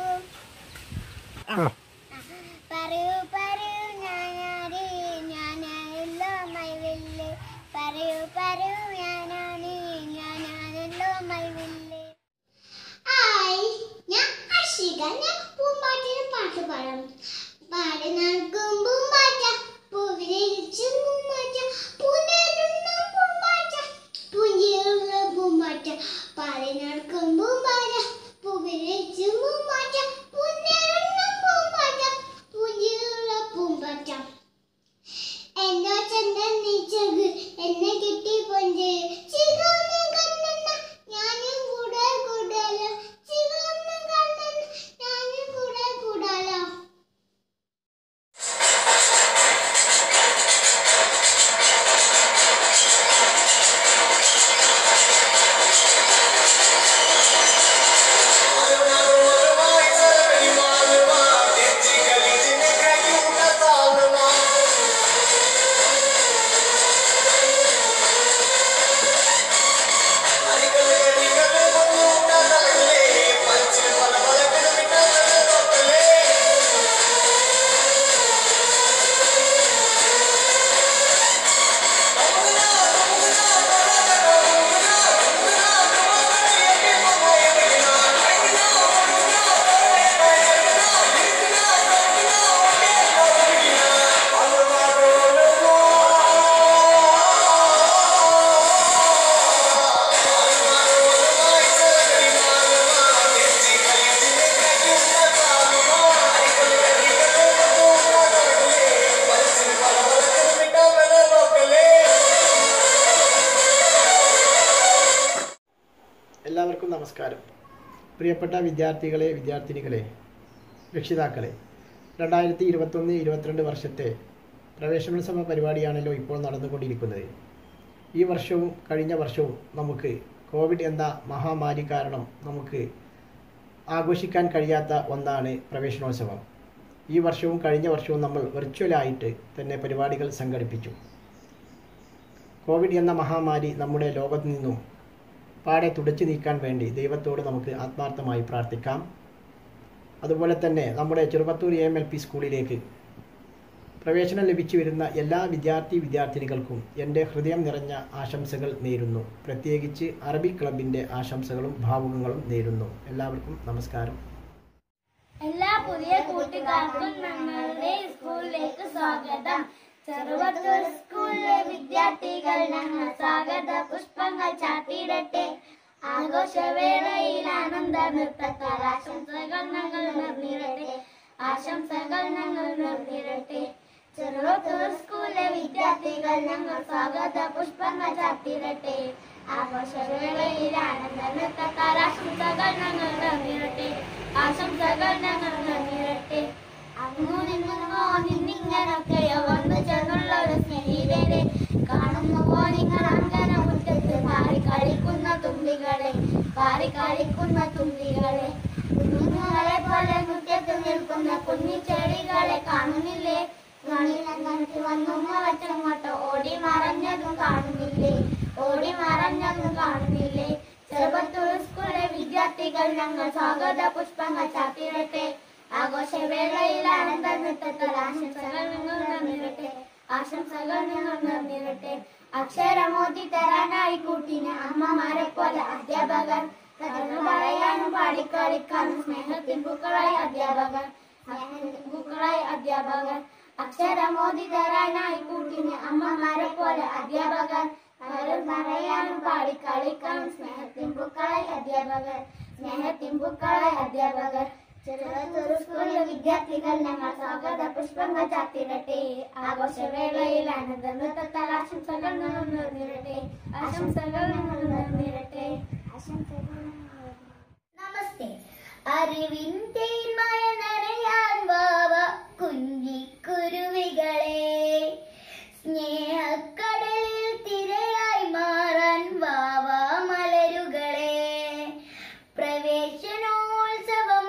പറയൂ പറയൂ ഞാനാണ് ഞാനാണല്ലോ മൈവില്ല് പറയൂ പറയൂ ഞാനാണ് ഞാനാണല്ലോ മൈവില്ല് ഹായ് ഞാൻ അഷിക ഞാൻ പൂമ്പാട്ടിന് പാട്ട് പാടാം പാടി നടക്കും പൂമ്പാറ്റ പൂവിരിച്ചും പൂമ്പാറ്റ പൂന്തേരുന്ന പൂമ്പാറ്റ പുഞ്ചിയുള്ള പൂമ്പാറ്റ പാടി നടക്കും പൂമ്പാറ്റ പൂവിരിച്ചും പൂമ്പാറ്റ പൂന്തേരുന്ന പൂമ്പാറ്റ പുഞ്ചിയുള്ള പൂമ്പാറ്റ എന്തോ ചന്തൻ നീച്ചത് എന്നെ കിട്ടി പൊഞ്ച് ചികന്ന് കണ്ണന്ന ഞാനും കൂടെ കൂടാലോ ചികന്ന് കണ്ണന്ന ഞാനും കൂടെ കൂടാലോ എല്ലാവർക്കും നമസ്കാരം പ്രിയപ്പെട്ട വിദ്യാർത്ഥികളെ വിദ്യാർത്ഥിനികളെ രക്ഷിതാക്കളെ രണ്ടായിരത്തി ഇരുപത്തൊന്ന് ഇരുപത്തിരണ്ട് വർഷത്തെ പ്രവേശനോത്സവ പരിപാടിയാണല്ലോ ഇപ്പോൾ നടന്നുകൊണ്ടിരിക്കുന്നത് ഈ വർഷവും കഴിഞ്ഞ വർഷവും നമുക്ക് കോവിഡ് എന്ന മഹാമാരി കാരണം നമുക്ക് ആഘോഷിക്കാൻ കഴിയാത്ത ഒന്നാണ് പ്രവേശനോത്സവം ഈ വർഷവും കഴിഞ്ഞ വർഷവും നമ്മൾ വെർച്വലായിട്ട് തന്നെ പരിപാടികൾ സംഘടിപ്പിച്ചു കോവിഡ് എന്ന മഹാമാരി നമ്മുടെ ലോകത്തു നിന്നും പാടെ തുടച്ചു നീക്കാൻ വേണ്ടി ദൈവത്തോട് നമുക്ക് ആത്മാർത്ഥമായി പ്രാർത്ഥിക്കാം അതുപോലെ തന്നെ നമ്മുടെ ചെറുപത്തൂർ എം എൽ പി സ്കൂളിലേക്ക് പ്രവേശനം ലഭിച്ചു വരുന്ന എല്ലാ വിദ്യാർത്ഥി വിദ്യാർത്ഥിനികൾക്കും എൻ്റെ ഹൃദയം നിറഞ്ഞ ആശംസകൾ നേരുന്നു പ്രത്യേകിച്ച് അറബിക് ക്ലബിൻ്റെ ആശംസകളും ഭാവുകങ്ങളും നേരുന്നു എല്ലാവർക്കും നമസ്കാരം എല്ലാ പുതിയ കൂട്ടുകാർക്കും ഞങ്ങളുടെ സ്കൂളിലേക്ക് സ്വാഗതം ചെറുവത്തൂർ സ്കൂളിലെ വിദ്യാർത്ഥികൾ ഞങ്ങൾ സ്വാഗത പുഷ്പങ്ങൾ ചാത്തിയിടട്ടെ ആഘോഷവേളയിൽ ആനന്ദ നൃത്തക്കാർ ആശംസകൾ ഞങ്ങൾ നേർന്നിരട്ടെ ആശംസകൾ ഞങ്ങൾ നേർന്നിരട്ടെ ചെറുവത്തൂർ സ്കൂളിലെ വിദ്യാർത്ഥികൾ ഞങ്ങൾ സ്വാഗത പുഷ്പങ്ങൾ ചാത്തിയിടട്ടെ ആഘോഷവേളയിൽ ആനന്ദ നൃത്തക്കാർ ആശംസകൾ ഞങ്ങൾ നേർന്നിരട്ടെ ആശംസകൾ ഞങ്ങൾ നേർന്നിരട്ടെ അങ്ങു നിന്നുമോ നിന്നിങ്ങനൊക്കെയോ വന്നു ചേർന്നുള്ള ഒരു സ്നേഹിതരെ കാണുന്നുവോ നിങ്ങൾ അങ്കന മുറ്റത്ത് മാറി കളിക്കുന്ന തുമ്പികളെ പാറി കളിക്കുന്ന തുമ്പികളെ കുഞ്ഞുങ്ങളെ പോലെ മുറ്റത്ത് നിൽക്കുന്ന കുഞ്ഞു ചെടികളെ കാണുന്നില്ലേ കണ്ണിലങ്ങനത്തിൽ വന്നുമ്മ വെച്ചങ്ങോട്ട് ഓടി മറഞ്ഞതും കാണുന്നില്ലേ ഓടി മറഞ്ഞതും കാണുന്നില്ലേ ചെറുപ്പത്തൂർ സ്കൂളിലെ വിദ്യാർത്ഥികൾ ഞങ്ങൾ സ്വാഗത പുഷ്പങ്ങൾ ചാത്തിരട്ടെ ആഘോഷവേളയിൽ ആനന്ദ നൃത്തത്തിൽ ആശംസകൾ നിങ്ങൾ നിറഞ്ഞിരട്ടെ ആശംസകൾ നിങ്ങൾ നിറഞ്ഞിരട്ടെ അക്ഷരമോതി തരാനായി കൂട്ടിന് അമ്മമാരെ പോലെ അധ്യാപകർ കഥകൾ പറയാനും പാടിക്കളിക്കാനും സ്നേഹത്തിൻ പൂക്കളായി അധ്യാപകർ സ്നേഹത്തിൻ പൂക്കളായി അധ്യാപകർ അക്ഷരമോതി തരാനായി കൂട്ടിന് അമ്മമാരെ പോലെ അധ്യാപകർ കഥകൾ പറയാനും പാടിക്കളിക്കാനും സ്നേഹത്തിൻ പൂക്കളായി അധ്യാപകർ സ്നേഹത്തിൻ പൂക്കളായി അധ്യാപകർ ചെറുതൂർ സ്കൂളിലെ വിദ്യാർത്ഥികൾ ഞങ്ങൾ സ്വാഗത പുഷ്പങ്ങൾ ചാത്തിരട്ടെ ആഘോഷവേളയിൽ ആനന്ദ നൃത്തത്താൽ ആശംസകൾ നേർന്നിരട്ടെ ആശംസകൾ നേർന്നിരട്ടെ നമസ്തേ അറിവിൻ തേന്മയ നനയാൻ വാവ കുഞ്ഞിക്കുരുവികളെ സ്നേഹക്കടലിൽ തിരയായി മാറാൻ വാവ മലരുകളെ പ്രവേശനോത്സവം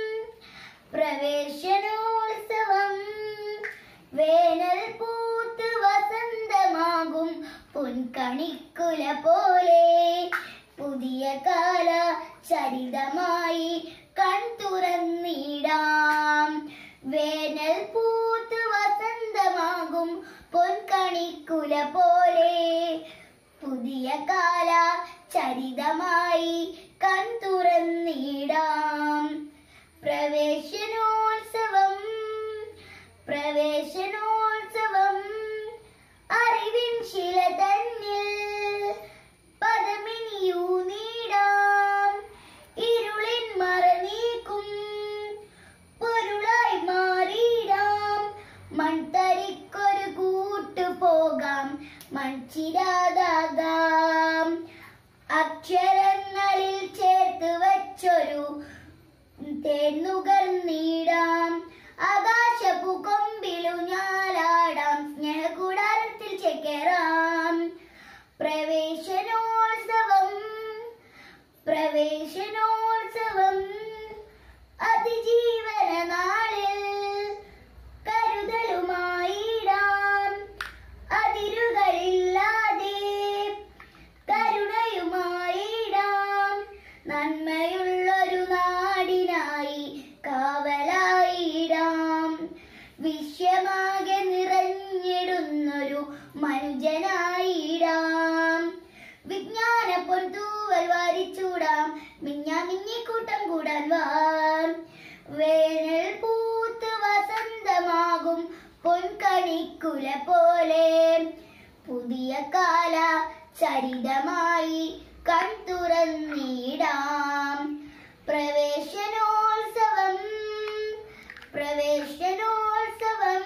പ്രവേശനോത്സവം വേനൽ പൂത്ത് വസന്തമാകും പൊൻകണിക്കുല പോലെ പുതിയ കാല ചരിതമായി കൺ തുറന്നിടാം വേനൽ പൂത്ത് വസന്തമാകും പൊൻകണിക്കുല പോലെ പുതിയ കാല ചരിതമായി കൺ തുറന്നിടാം പ്രവേശനോത്സവം പ്രവേശനോത്സവം അറിവിൻ ശില തന്നിൽ പദമിനിയൂ നീടാം ഇരുളിൻ മറ നീക്കും പൊരുളായി മാറിയിടാം മൺതരിക്കൊരു കൂട്ടു പോകാം മൺചിരാതാകാം അക്ഷരങ്ങളിൽ ചേർത്ത് വച്ചൊരു തേന്നുകർന്നിടാം ആകാശപ്പു കൊമ്പിലു ഞാലാടാം സ്നേഹകൂടാരത്തിൽ ചേക്കേറാം പ്രവേശനോത്സവം പ്രവേശനോത്സവം അതിജീവന നാളിൽ കരുതലുമായിടാം അതിരുകളില്ലാതെ കരുണയുമായിടാം നന്മയുള്ളൊരു നാടിനായി കാവലായിടാം വിശ്വമാകെ നിറഞ്ഞിടുന്നൊരു മനുജനായിടാം വിജ്ഞാന പൊന്തൂവൽ വാരിച്ചൂടാം മിഞ്ഞാ മിഞ്ഞിക്കൂട്ടം കൂടാൻ വാം വേനൽ പൂത്ത് വസന്തമാകും പൊൻകണിക്കുല പോലെ പുതിയ കാല ചരിതമായി കൺ തുറന്നിടാം പ്രവേശനോത്സവം പ്രവേശനോത്സവം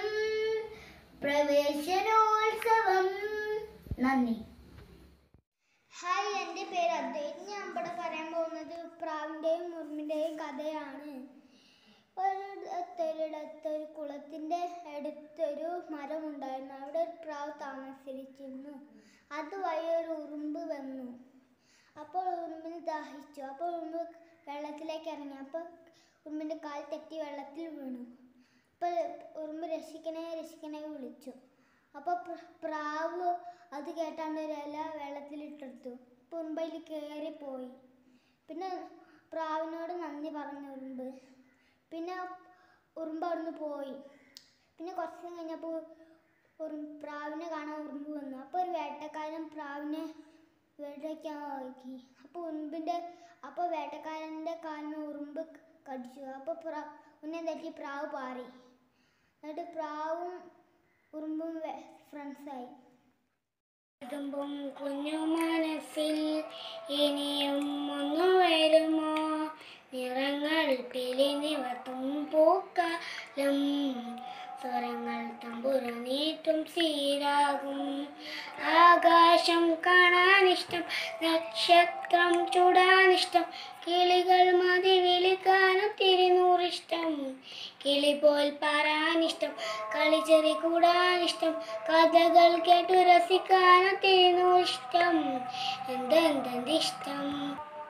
പ്രവേശനോത്സവം നന്ദി ഹായ് എൻ്റെ പേര് അദ്വൈത് ഞാൻ ഇവിടെ പറയാൻ പോകുന്നത് പ്രാവിൻ്റെയും മുർമിൻ്റെയും കഥയാണ് ഒരിടത്തൊരിടത്ത് ഒരു കുളത്തിൻ്റെ അടുത്തൊരു മരമുണ്ടായിരുന്നു അവിടെ ഒരു പ്രാവ് താമസിച്ചിരുന്നു അതുവഴി ഒരു ഉറുമ്പ് വന്നു അപ്പോൾ ഉറുമ്പിന് ദാഹിച്ചു അപ്പോൾ ഉറുമ്പ് വെള്ളത്തിലേക്ക് ഇറങ്ങി അപ്പോൾ ഉറുമ്പിൻ്റെ കാൽ തെറ്റി വെള്ളത്തിൽ വീണു അപ്പോൾ ഉറുമ്പ് രക്ഷിക്കണേ രക്ഷിക്കണേ വിളിച്ചു അപ്പോൾ പ്ര- പ്രാവ് അത് കേട്ടാണ്ട് ഒരു ഇല വെള്ളത്തിലിട്ടെടുത്തു അപ്പോൾ ഉറുമ്പ് അതിൽ കയറിപ്പോയി പിന്നെ പ്രാവിനോട് നന്ദി പറഞ്ഞു ഉറുമ്പ് പിന്നെ ഉറുമ്പ് അവിടുന്ന് പോയി പിന്നെ കുറച്ച് ദിവസം കഴിഞ്ഞപ്പോൾ ഉറും പ്രാവിനെ കാണാൻ ഉറുമ്പ് വന്നു അപ്പോൾ ഒരു വേട്ടക്കാരൻ പ്രാവിനെ വേട്ടയ്ക്കാൻ നോക്കി അപ്പോൾ ഉറുമ്പിൻ്റെ അപ്പോൾ വേട്ടക്കാരൻ്റെ കാലിന് ഉറുമ്പ് കടിച്ചു അപ്പോൾ പ്രാ ഉന്നെ തെറ്റി പ്രാവ് പാറി എന്നിട്ട് പ്രാവും ഉറുമ്പും ഫ്രണ്ട്സായി തുമ്പും കുഞ്ഞു മനസ്സിൽ ഇനിയും ഒന്നു വരുമോ നിറങ്ങൾ പിലിനിവർത്തും പൂക്കാലം സ്വരങ്ങൾ തമ്പുര നീട്ടും സീരാകും ആകാശം കാണാനിഷ്ടം നക്ഷത്രം ചൂടാനിഷ്ടം കിളികൾ മതി വിളിക്കാനും തിരുനൂറിഷ്ടം കിളി പോൽ പാറാനിഷ്ടം കളിച്ചെറി കൂടാനിഷ്ടം കഥകൾ കേട്ടു രസിക്കാനും തിരുനൂറിഷ്ടം എന്തെന്തെന്തിഷ്ടം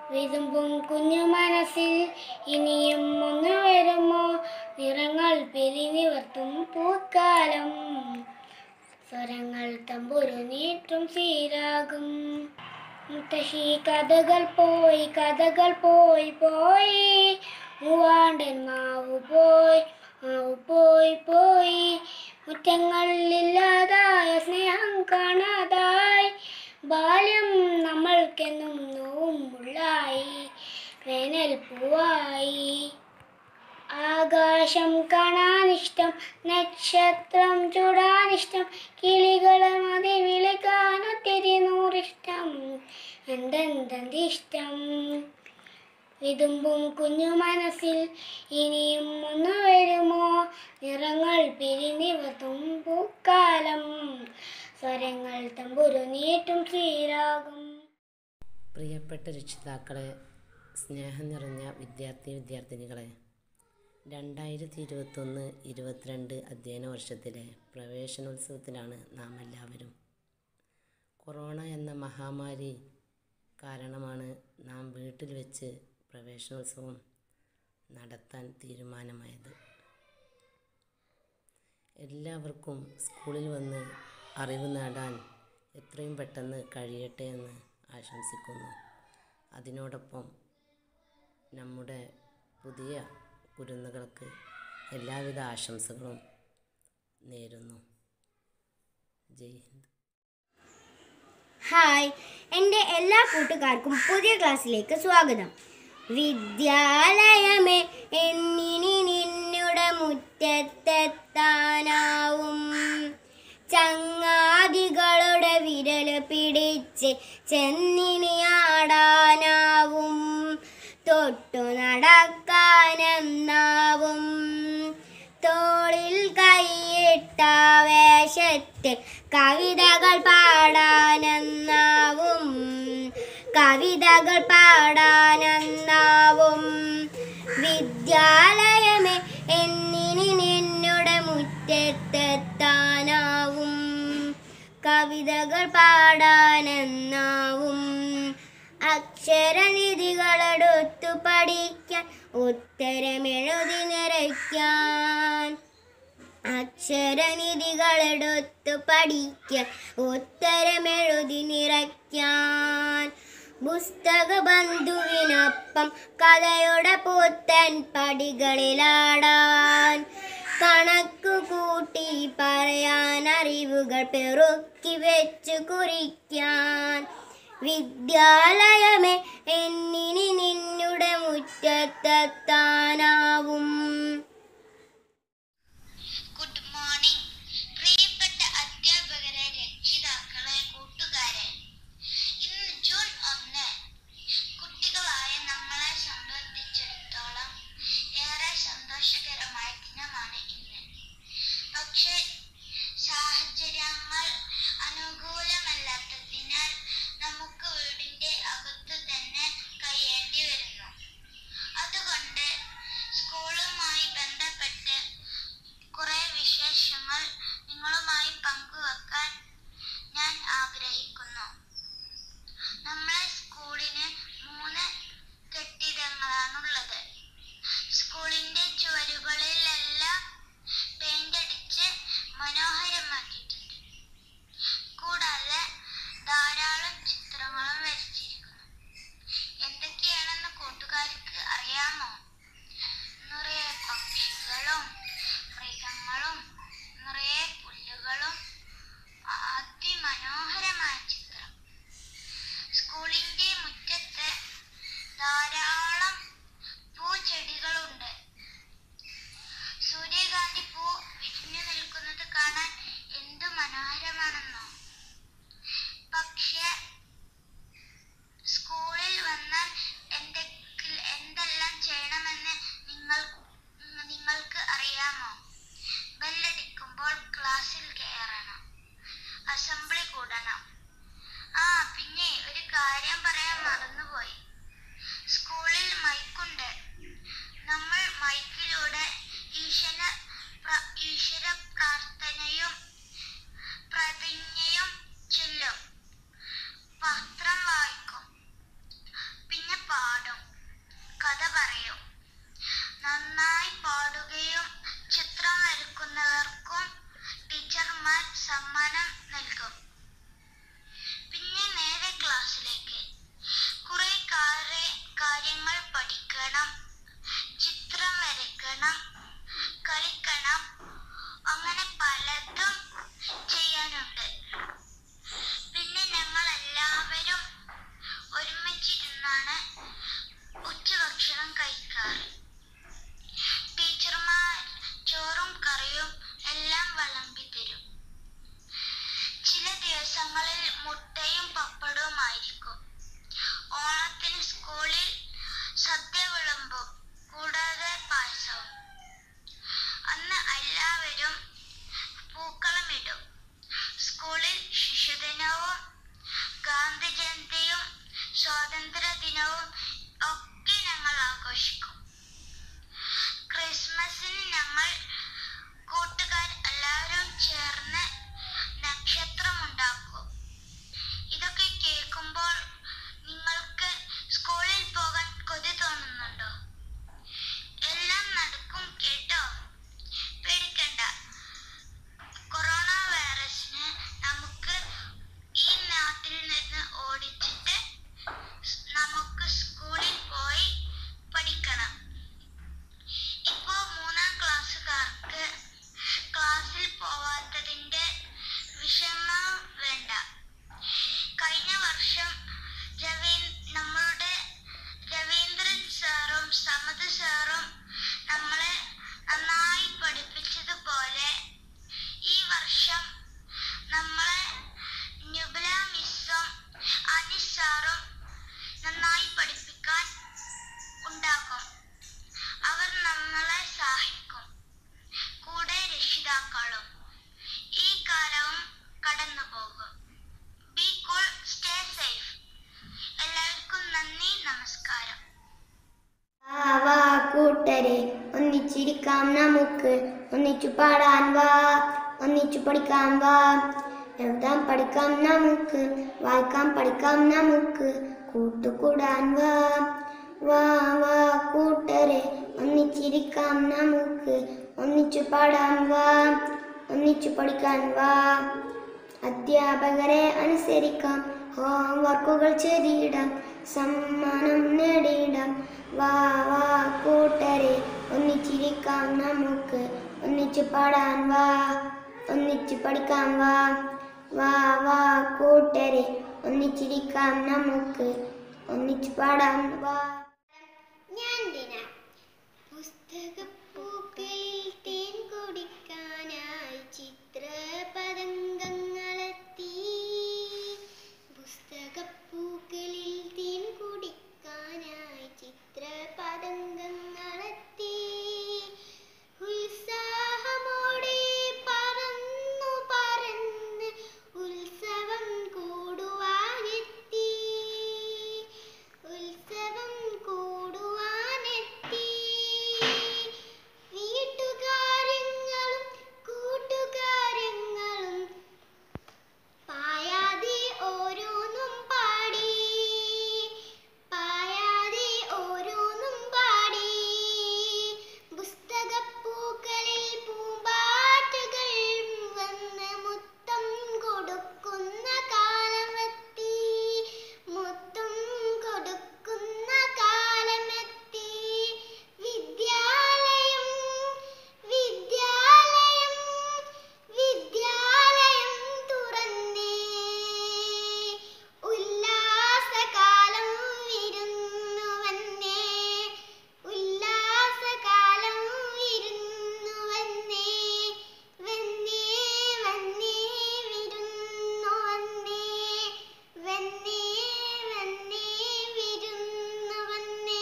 വിതുമ്പും കുഞ്ഞു മനസ്സിൽ ഇനിയും ഒന്നു വരുമോ നിറങ്ങൾ പിരിനിവർത്തും പൂക്കാലം സ്വരങ്ങൾ തമ്പുരു നീട്ടും സീരാകും മുത്തശ്ശി കഥകൾ പോയി കഥകൾ പോയി പോയി മൂവാണ്ടൻ മാവ് പോയി മാവ് പോയി പോയി മുറ്റങ്ങളില്ലാതായ സ്നേഹം കാണാതായി ബാല്യം നമ്മൾക്കെന്നും നോവും മുള്ളായി വേനൽ പൂവായി ആകാശം കാണാനിഷ്ടം നക്ഷത്രം ചൂടാനിഷ്ടം കിളികളെ മതി വിളിക്കാനൊത്തിരി നൂറിഷ്ടം എന്തെന്തിഷ്ടം വിതുമ്പും കുഞ്ഞു മനസ്സിൽ ഇനിയും ഒന്നു വരുമോ നിറങ്ങൾ പിരിനിവർത്തും പൂക്കാലം സ്വരങ്ങൾ തമ്പുരു നീട്ടും ശ്രീരാഗം പ്രിയപ്പെട്ട രക്ഷിതാക്കളെ സ്നേഹം നിറഞ്ഞ വിദ്യാർത്ഥി വിദ്യാർത്ഥിനികളെ രണ്ടായിരത്തി ഇരുപത്തൊന്ന് ഇരുപത്തിരണ്ട് അധ്യയന വർഷത്തിലെ പ്രവേശനോത്സവത്തിലാണ് നാം എല്ലാവരും കൊറോണ എന്ന മഹാമാരി കാരണമാണ് നാം വീട്ടിൽ വെച്ച് പ്രവേശനോത്സവം നടത്താൻ തീരുമാനമായത് എല്ലാവർക്കും സ്കൂളിൽ വന്ന് അറിവ് നേടാൻ എത്രയും പെട്ടെന്ന് കഴിയട്ടെ എന്ന് ആശംസിക്കുന്നു അതിനോടൊപ്പം നമ്മുടെ പുതിയ കുരുന്നുകൾക്ക് എല്ലാവിധ ആശംസകളും നേരുന്നു ജയ് ഹിന്ദ് ഹായ് എൻ്റെ എല്ലാ കൂട്ടുകാർക്കും പുതിയ ക്ലാസ്സിലേക്ക് സ്വാഗതം വിദ്യാലയമേ എന്നിനി നിന്നുടെ മുറ്റത്തെത്താനാവും ചങ്ങാതികളുടെ വിരൽ പിടിച്ച് ചെന്നിനി ആടാനാവും തൊട്ടു നടക്കാനെന്നാവും തോളിൽ കൈയിട്ട വേഷത്തിൽ കവിതകൾ പാടാനെന്നാവും കവിതകൾ പാടാനെന്നാവും വിദ്യാലയമേ എന്നിനി നിന്നുടെ മുറ്റത്തെത്താനാവും കവിതകൾ പാടാനെന്നാവും അക്ഷരനിധികളെടുത്തു പഠിക്കാൻ ഉത്തരമെഴുതി നിറയ്ക്കാൻ അക്ഷരനിധികളെടുത്തു പഠിക്കാൻ ഉത്തരമെഴുതി നിറയ്ക്കാൻ പുസ്തക ബന്ധുവിനൊപ്പം കഥയുടെ പുത്തൻ പടികളിലാടാൻ കണക്കു കൂട്ടി പറയാൻ അറിവുകൾ പെറുക്കി വെച്ചു കുറിക്കാൻ വിദ്യാലയമേ എന്നിനി നിന്നുടെ മുറ്റത്തെത്താനാവും ഗുഡ് മോർണിംഗ് പ്രിയപ്പെട്ട അധ്യാപകരെ രക്ഷിതാക്കളെ കൂട്ടുകാരെ ഇന്ന് ജൂൺ ഒന്ന് കുട്ടികളായ നമ്മളെ സംബന്ധിച്ചിടത്തോളം ഏറെ സന്തോഷകരമായ ദിനമാണ് ഇന്ന് പക്ഷേ സാഹചര്യങ്ങൾ അനുകൂലമല്ലാത്തതിനാൽ നമുക്ക് വീടിന്റെ അകത്തു തന്നെ കഴിയേണ്ടി വരുന്നു അതുകൊണ്ട് സ്കൂളുമായി പഠിക്കണം കളിക്കണം അങ്ങനെ പലതും ചെയ്യാനുണ്ട് പിന്നെ ഞങ്ങൾ എല്ലാവരും ഒരുമിച്ചിരുന്നാണ് ഉച്ചഭക്ഷണം കഴിക്കാറ് ടീച്ചർമാർ ചോറും കറിയും എല്ലാം വിളമ്പി തരും ചില ദിവസങ്ങളിൽ മുട്ടയും പപ്പടവുമായിരിക്കും ഓണത്തിന് സ്കൂളിൽ സദ്യ വിളമ്പും കൂടാതെ പായസവും അന്ന് എല്ലാവരും പൂക്കളമിടും സ്കൂളിൽ ശിശുദിനവും ഗാന്ധി ജയന്തിയും സ്വാതന്ത്ര്യ ദിനവും ഒക്കെ ഞങ്ങൾ ആഘോഷിക്കും ക്രിസ്മസിന് ഞങ്ങൾ കൂട്ടുകാർ എല്ലാവരും ചേർന്ന് നക്ഷത്രമുണ്ടാക്കും ഇതൊക്കെ കേൾക്കുമ്പോൾ നിങ്ങൾക്ക് സ്കൂളിൽ പോകാൻ കൊതി തോന്നുന്നുണ്ടോ എല്ലാം നടക്കും കേട്ടോ പേടിക്കണ്ട കൊറോണ വൈറസിന് നമുക്ക് ഈ നാട്ടിൽ നിന്ന് ഓടിച്ചിട്ട് നമുക്ക് സ്കൂളിൽ പോയി പഠിക്കണം ഇപ്പോ മൂന്നാം ക്ലാസ്സുകാർക്ക് ക്ലാസ്സിൽ പോവാത്തതിന്റെ വിഷമം വേണ്ട കഴിഞ്ഞ വർഷം രവീ നമ്മളുടെ രവീന്ദ്രൻ സാറും സമത് സാറും നമ്മളെ നന്നായി പഠിപ്പിച്ചതുപോലെ ഈ വർഷം നമ്മളെ ന്യുബല മിസ്സും അനിസ് സാറും നന്നായി പഠിപ്പിക്കാൻ ഉണ്ടാകും അവർ നമ്മളെ സഹായിക്കും കൂടെ രക്ഷിതാക്കളും ഈ കാലവും കടന്നു പോകും ബി കൂൾ സ്റ്റേ സേഫ് എല്ലാവർക്കും നന്ദി നമസ്കാരം വാ വാ കൂട്ടരെ ഒന്നിച്ചിരിക്കാം നമുക്ക് ഒന്നിച്ചു പാടാൻ വാ ഒന്നിച്ചു പഠിക്കാം വാ എഴുതാൻ പഠിക്കാം നമുക്ക് വായിക്കാൻ പഠിക്കാം നമുക്ക് കൂട്ടുകൂടാൻ വാ വാ വാ കൂട്ടരെ ഒന്നിച്ചിരിക്കാം നമുക്ക് ഒന്നിച്ചു പാടാൻ വാ ഒന്നിച്ചു പഠിക്കാൻ വാ അധ്യാപകരെ അനുസരിക്കാം ഹോംവർക്കുകൾ ചെയ്തിടാം സമ്മാനം നേടിയിടാം വാ വാ കൂട്ടരെ ഒന്നിച്ചിരിക്കാം നമുക്ക് ഒന്നിച്ചു പാടാൻ വാ ഒന്നിച്ചു പഠിക്കാം വാ വാ വാ കൂട്ടരെ ഒന്നിച്ചിരിക്കാം നമുക്ക് ഒന്നിച്ചു പാടാൻ വാ ഞാൻ ദിന പുസ്തകപ്പൂക്കളിൽ തേൻ കുടിക്കാനായി ചിത്രപതംഗങ്ങളെത്തി പുസ്തകപ്പൂക്കളിൽ തേൻ കുടിക്കാനായി ചിത്രപതംഗങ്ങളെത്തി ഉത്സാഹമോടെ പറന്നു പറന്ന് ഉത്സവം കൂടുവാനെത്തി ഉത്സവം കൂടുവാനെത്തി വീട്ടുകാര്യങ്ങളും കൂട്ടുകാര്യങ്ങളും പായാതെ ഓരോന്നും പാടി പായാതെ ഓരോന്നും പാടി പുസ്തകപ്പൂക്കളിൽ പൂമ്പാറ്റകൾ വന്ന് മുത്തം കൊടുക്കുന്ന കാലമെത്തി മുത്തം കൊടുക്കുന്ന കാലമെത്തി വിദ്യാലയം വിദ്യാലയം വിദ്യാലയം തുറന്നേ ഉല്ലാസകാലം വിരുന്നു വന്നേ ഉല്ലാസകാലം വിരുന്നു വന്നേ വന്നേ വന്നേ വിരുന്നു വന്നേ വന്നേ വന്നേ വിരുന്നു വന്നേ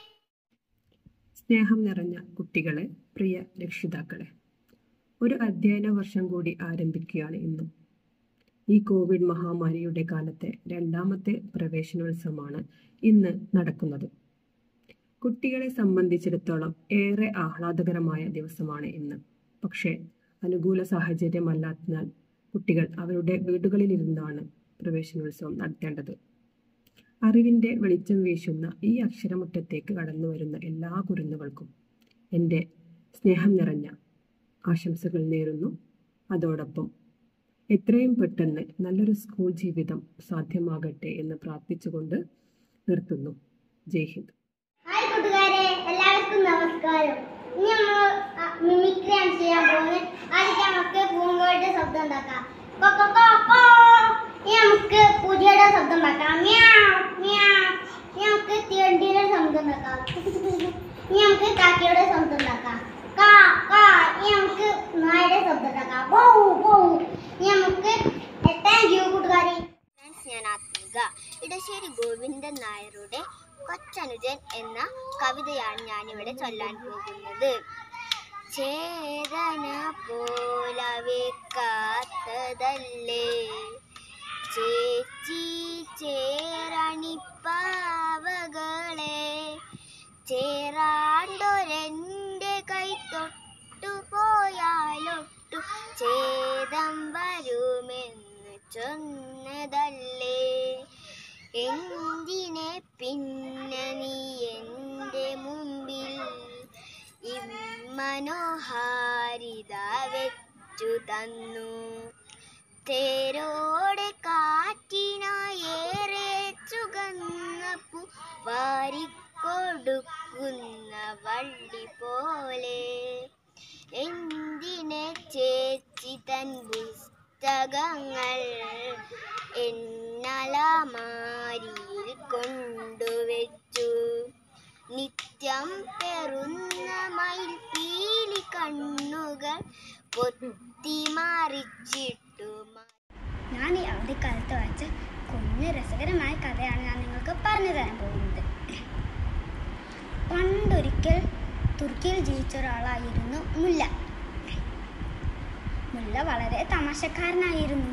സ്നേഹം നിറഞ്ഞ കുട്ടികളെ പ്രിയ രക്ഷിതാക്കളെ ഒരു അധ്യയന വർഷം കൂടി ആരംഭിക്കുകയാണ് ഇന്നും ഈ കോവിഡ് മഹാമാരിയുടെ കാലത്തെ രണ്ടാമത്തെ പ്രവേശനോത്സവമാണ് ഇന്ന് നടക്കുന്നത് കുട്ടികളെ സംബന്ധിച്ചിടത്തോളം ഏറെ ആഹ്ലാദകരമായ ദിവസമാണ് ഇന്ന് പക്ഷേ അനുകൂല സാഹചര്യമല്ലാത്തതിനാൽ കുട്ടികൾ അവരുടെ വീടുകളിലിരുന്നാണ് പ്രവേശനോത്സവം നടത്തേണ്ടത് അറിവിൻ്റെ വെളിച്ചം വീശുന്ന ഈ അക്ഷരമുറ്റത്തേക്ക് കടന്നു വരുന്ന എല്ലാ കുരുന്നുകൾക്കും എൻ്റെ സ്നേഹം നിറഞ്ഞ ആശംസകൾ നേരുന്നു അതോടൊപ്പം എത്രയും പെട്ടെന്ന് നല്ലൊരു സ്കൂൾ ജീവിതം സാധ്യമാകട്ടെ എന്ന് പ്രാർത്ഥിച്ചുകൊണ്ട് നിർത്തുന്നു ജയ് ഹിന്ദ് ഹായ് കൂട്ടുകാരെ എല്ലാവർക്കും നമസ്കാരം ഇനി നമ്മൾ മിമിക്രിയാണ് ചെയ്യാൻ പോകുന്നത് ആദ്യം നമുക്ക് പൂങ്കോയുടെ ശബ്ദം ഉണ്ടാക്കാം കൊ, കൊ, കൊ, കൊ. ഇനി നമുക്ക് പുലിയുടെ ശബ്ദം ഉണ്ടാക്കാം മ്യാവ്, മ്യാവ്. ഇനി നമുക്ക് തീവണ്ടിയുടെ ശബ്ദം ഉണ്ടാക്കാം ഇനി നമുക്ക് കാക്കയുടെ ശബ്ദം ഉണ്ടാക്കാം കാ കാ ഇനി നമുക്ക് നായയുടെ ശബ്ദം ഉണ്ടാക്കാം ബൗ ബൗ ഇനി നമുക്ക് താങ്ക് യു കൂട്ടുകാരി ഞാൻ ആത്മിക ഇടശ്ശേരി ഗോവിന്ദൻ നായരുടെ കൊച്ചനുജൻ എന്ന കവിതയാണ് ഞാനിവിടെ ചൊല്ലാൻ പോകുന്നത് ചേതന പോലവെ കാത്തതല്ലേ ചേച്ചി ചേരണിപ്പാവകളെ ചേരാണ്ടൊരെൻ്റെ കൈ തൊട്ടു പോയാലൊട്ടു ചേതം വരുമെന്ന് ചൊന്നതല്ലേ എന്തിനെ പിന്നെ നീ എൻ്റെ മുമ്പിൽ ഇമ്മനോഹാരിത വെച്ചു തന്നു തേരോടെ കാറ്റിനായേറെ ചുകന്നപ്പു വാരിക്കൊടുക്കുന്ന വള്ളി പോലെ എന്തിനെ ചേച്ചി തൻ പുസ്തകങ്ങൾ എന്നലമാരിയിൽ കൊണ്ടുവച്ചു നിത്യം പെറുന്ന മയിൽ പീലി കണ്ണുകൾ പൊത്തി മറിച്ചിട്ടു ഞാൻ ഈ അവധിക്കാലത്ത് വായിച്ച കുഞ്ഞ് രസകരമായ കഥയാണ് ഞാൻ നിങ്ങൾക്ക് പറഞ്ഞു തരാൻ പോകുന്നത് പണ്ടൊരിക്കൽ തുർക്കിയിൽ ജീവിച്ച ഒരാളായിരുന്നു മുല്ല മുല്ല വളരെ തമാശക്കാരനായിരുന്നു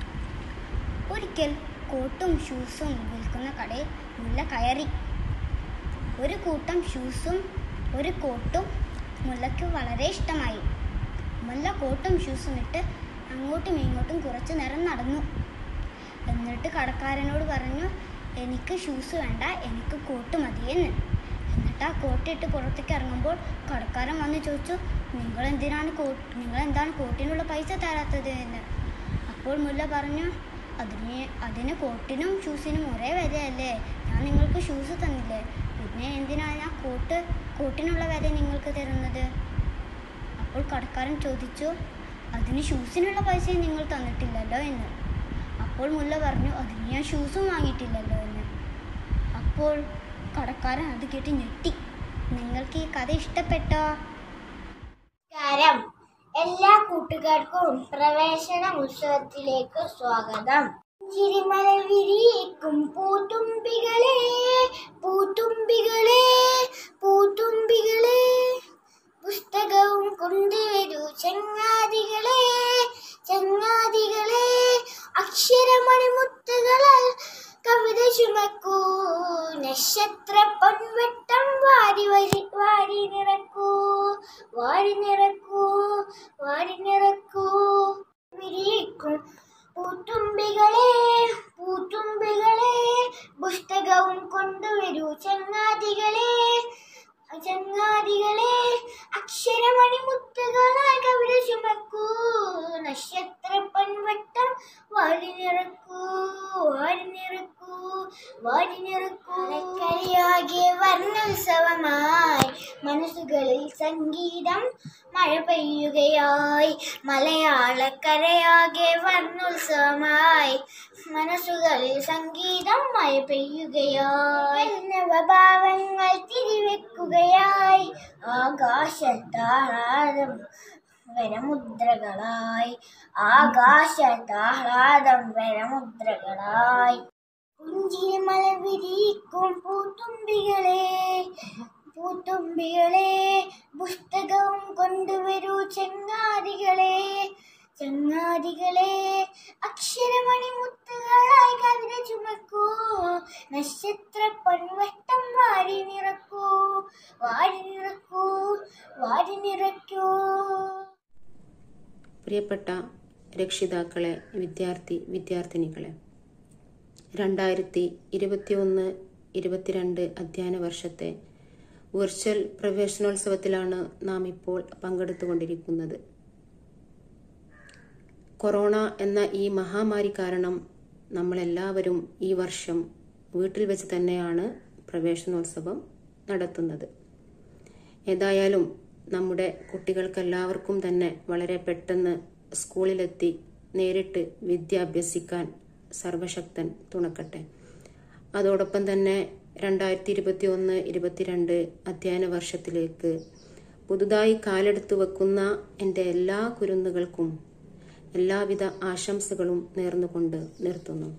ഒരിക്കൽ കോട്ടും ഷൂസും വിൽക്കുന്ന കടയിൽ മുല്ല കയറി ഒരു കൂട്ടം ഷൂസും ഒരു കോട്ടും മുല്ലയ്ക്ക് വളരെ ഇഷ്ടമായി മുല്ല കോട്ടും ഷൂസും ഇട്ട് അങ്ങോട്ടും ഇങ്ങോട്ടും കുറച്ചു നേരം നടന്നു എന്നിട്ട് കടക്കാരനോട് പറഞ്ഞു എനിക്ക് ഷൂസ് വേണ്ട എനിക്ക് കോട്ട് മതിയെന്ന് എന്നിട്ട് ആ കോട്ടിട്ട് പുറത്തേക്ക് ഇറങ്ങുമ്പോൾ കടക്കാരൻ വന്ന് ചോദിച്ചു നിങ്ങൾ എന്തിനാണ് കോട്ട് നിങ്ങൾ എന്താണ് കോട്ടിനുള്ള പൈസ തരാത്തത് എന്ന് അപ്പോൾ മുല്ല പറഞ്ഞു അതിന് അതിന് കോട്ടിനും ഷൂസിനും ഒരേ വിലയല്ലേ ഞാൻ നിങ്ങൾക്ക് ഷൂസ് തന്നില്ലേ പിന്നെ എന്തിനാണ് ഞാൻ കോട്ട് കോട്ടിനുള്ള വില നിങ്ങൾക്ക് തരുന്നത് അപ്പോൾ കടക്കാരൻ ചോദിച്ചു അതിന് ഷൂസിനുള്ള പൈസയും നിങ്ങൾ തന്നിട്ടില്ലല്ലോ എന്ന് അപ്പോൾ മുല്ല പറഞ്ഞു അതിന് ഞാൻ ഷൂസും വാങ്ങിയിട്ടില്ലല്ലോ എന്ന് അപ്പോൾ കടക്കാരൻ അത് കേട്ട് ഞെട്ടി നിങ്ങൾക്ക് ഈ കഥ ഇഷ്ടപ്പെട്ടോ നമസ്കാരം എല്ലാ കൂട്ടുകാർക്കും പ്രവേശന ഉത്സവത്തിലേക്ക് സ്വാഗതം ചിരിമല വിരിയിക്കും പൂത്തുമ്പികളെ പൂത്തുമ്പികളെ പൂത്തുമ്പികളെ പുസ്തകവും കൊണ്ടുവരൂ ചങ്ങാതികളെ ചങ്ങാതികളെ അക്ഷരമണിമുത്തുകളാൽ കവിത ചുമക്കൂ നക്ഷത്ര പൊൻവെട്ടം വാരി വരി വാരി നിറക്കൂ വാരി നിറക്കൂ വാരി നിറക്കൂ വിരിയിക്കും പൂത്തുമ്പികളെ പൂത്തുമ്പികളെ പുസ്തകവും കൊണ്ടുവരൂ ചങ്ങാതികളെ ചങ്ങാതികളെ അക്ഷരമണിമുത്തുകളാൽ കവിത ചുമക്കൂ നക്ഷത്ര പൊൻവട്ടം വാരി നിറക്കൂ വാരി നിറക്കൂ വാരി നിറക്കൂ കരിയാകെ വർണ്ണോത്സവമായി മനസ്സുകളിൽ സംഗീതം മഴ പെയ്യുകയായി മലയാളക്കരയാകെ വർണ്ണോത്സവമായി മനസ്സുകളിൽ സംഗീതം മഴ പെയ്യുകയായി നവഭാവങ്ങൾ തിരിവെക്കുകയായി ആകാശത്താഹ്ലാദം വരമുദ്രകളായി ആകാശത്താഹ്ലാദം വരമുദ്രകളായി പുഞ്ചിരിമല വിരിക്കും പൂത്തുമ്പികളെ പൂത്തുമ്പികളെ പുസ്തകവും കൊണ്ടുവരൂ ചങ്ങാതികളെ ചങ്ങാതികളെ അക്ഷരമണി മുത്തുകളായി കവിത ചുമക്കൂ നക്ഷത്ര പൊൻവട്ടം വാരി നിറക്കൂ വാരി നിറക്കൂ വാരി നിറക്കൂ പ്രിയപ്പെട്ട രക്ഷിതാക്കളെ വിദ്യാർത്ഥി വിദ്യാർത്ഥിനികളെ രണ്ടായിരത്തി ഇരുപത്തി ഒന്ന് ഇരുപത്തിരണ്ട് അധ്യയന വർഷത്തെ വിർച്വൽ പ്രവേശനോത്സവത്തിലാണ് നാം ഇപ്പോൾ പങ്കെടുത്തുകൊണ്ടിരിക്കുന്നത് കൊറോണ എന്ന ഈ മഹാമാരി കാരണം നമ്മളെല്ലാവരും ഈ വർഷം വീട്ടിൽ വെച്ച് തന്നെയാണ് പ്രവേശനോത്സവം നടത്തുന്നത് ഏതായാലും നമ്മുടെ കുട്ടികൾക്കെല്ലാവർക്കും തന്നെ വളരെ പെട്ടെന്ന് സ്കൂളിലെത്തി നേരിട്ട് വിദ്യ അഭ്യസിക്കാൻ സർവശക്തൻ തുണക്കട്ടെ അതോടൊപ്പം തന്നെ രണ്ടായിരത്തി ഇരുപത്തി ഒന്ന് ഇരുപത്തിരണ്ട് അധ്യയന വർഷത്തിലേക്ക് പുതുതായി കാലെടുത്തു വെക്കുന്ന എൻ്റെ എല്ലാ കുരുന്നുകൾക്കും എല്ലാവിധ ആശംസകളും നേർന്നുകൊണ്ട് നിർത്തുന്നു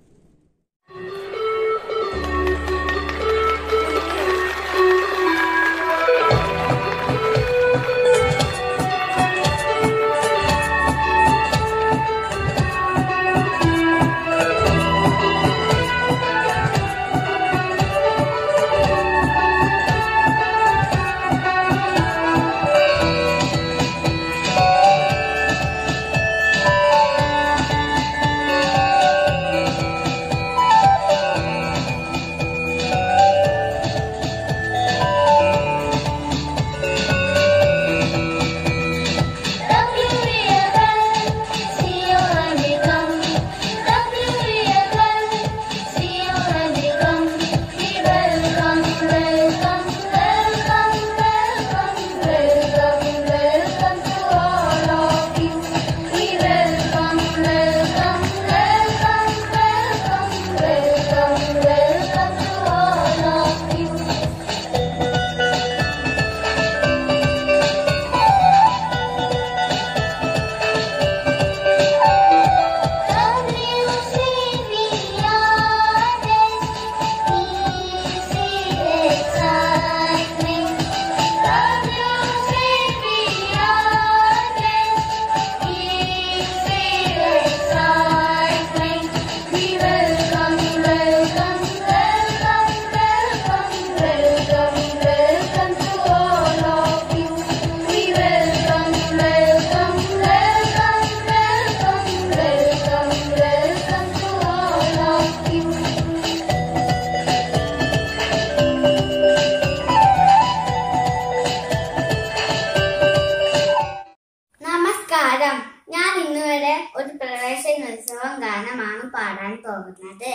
നമസ്കാരം ഞാൻ ഇന്നിവിടെ ഒരു പ്രവേശനോത്സവം ഗാനമാണ് പാടാൻ പോകുന്നത്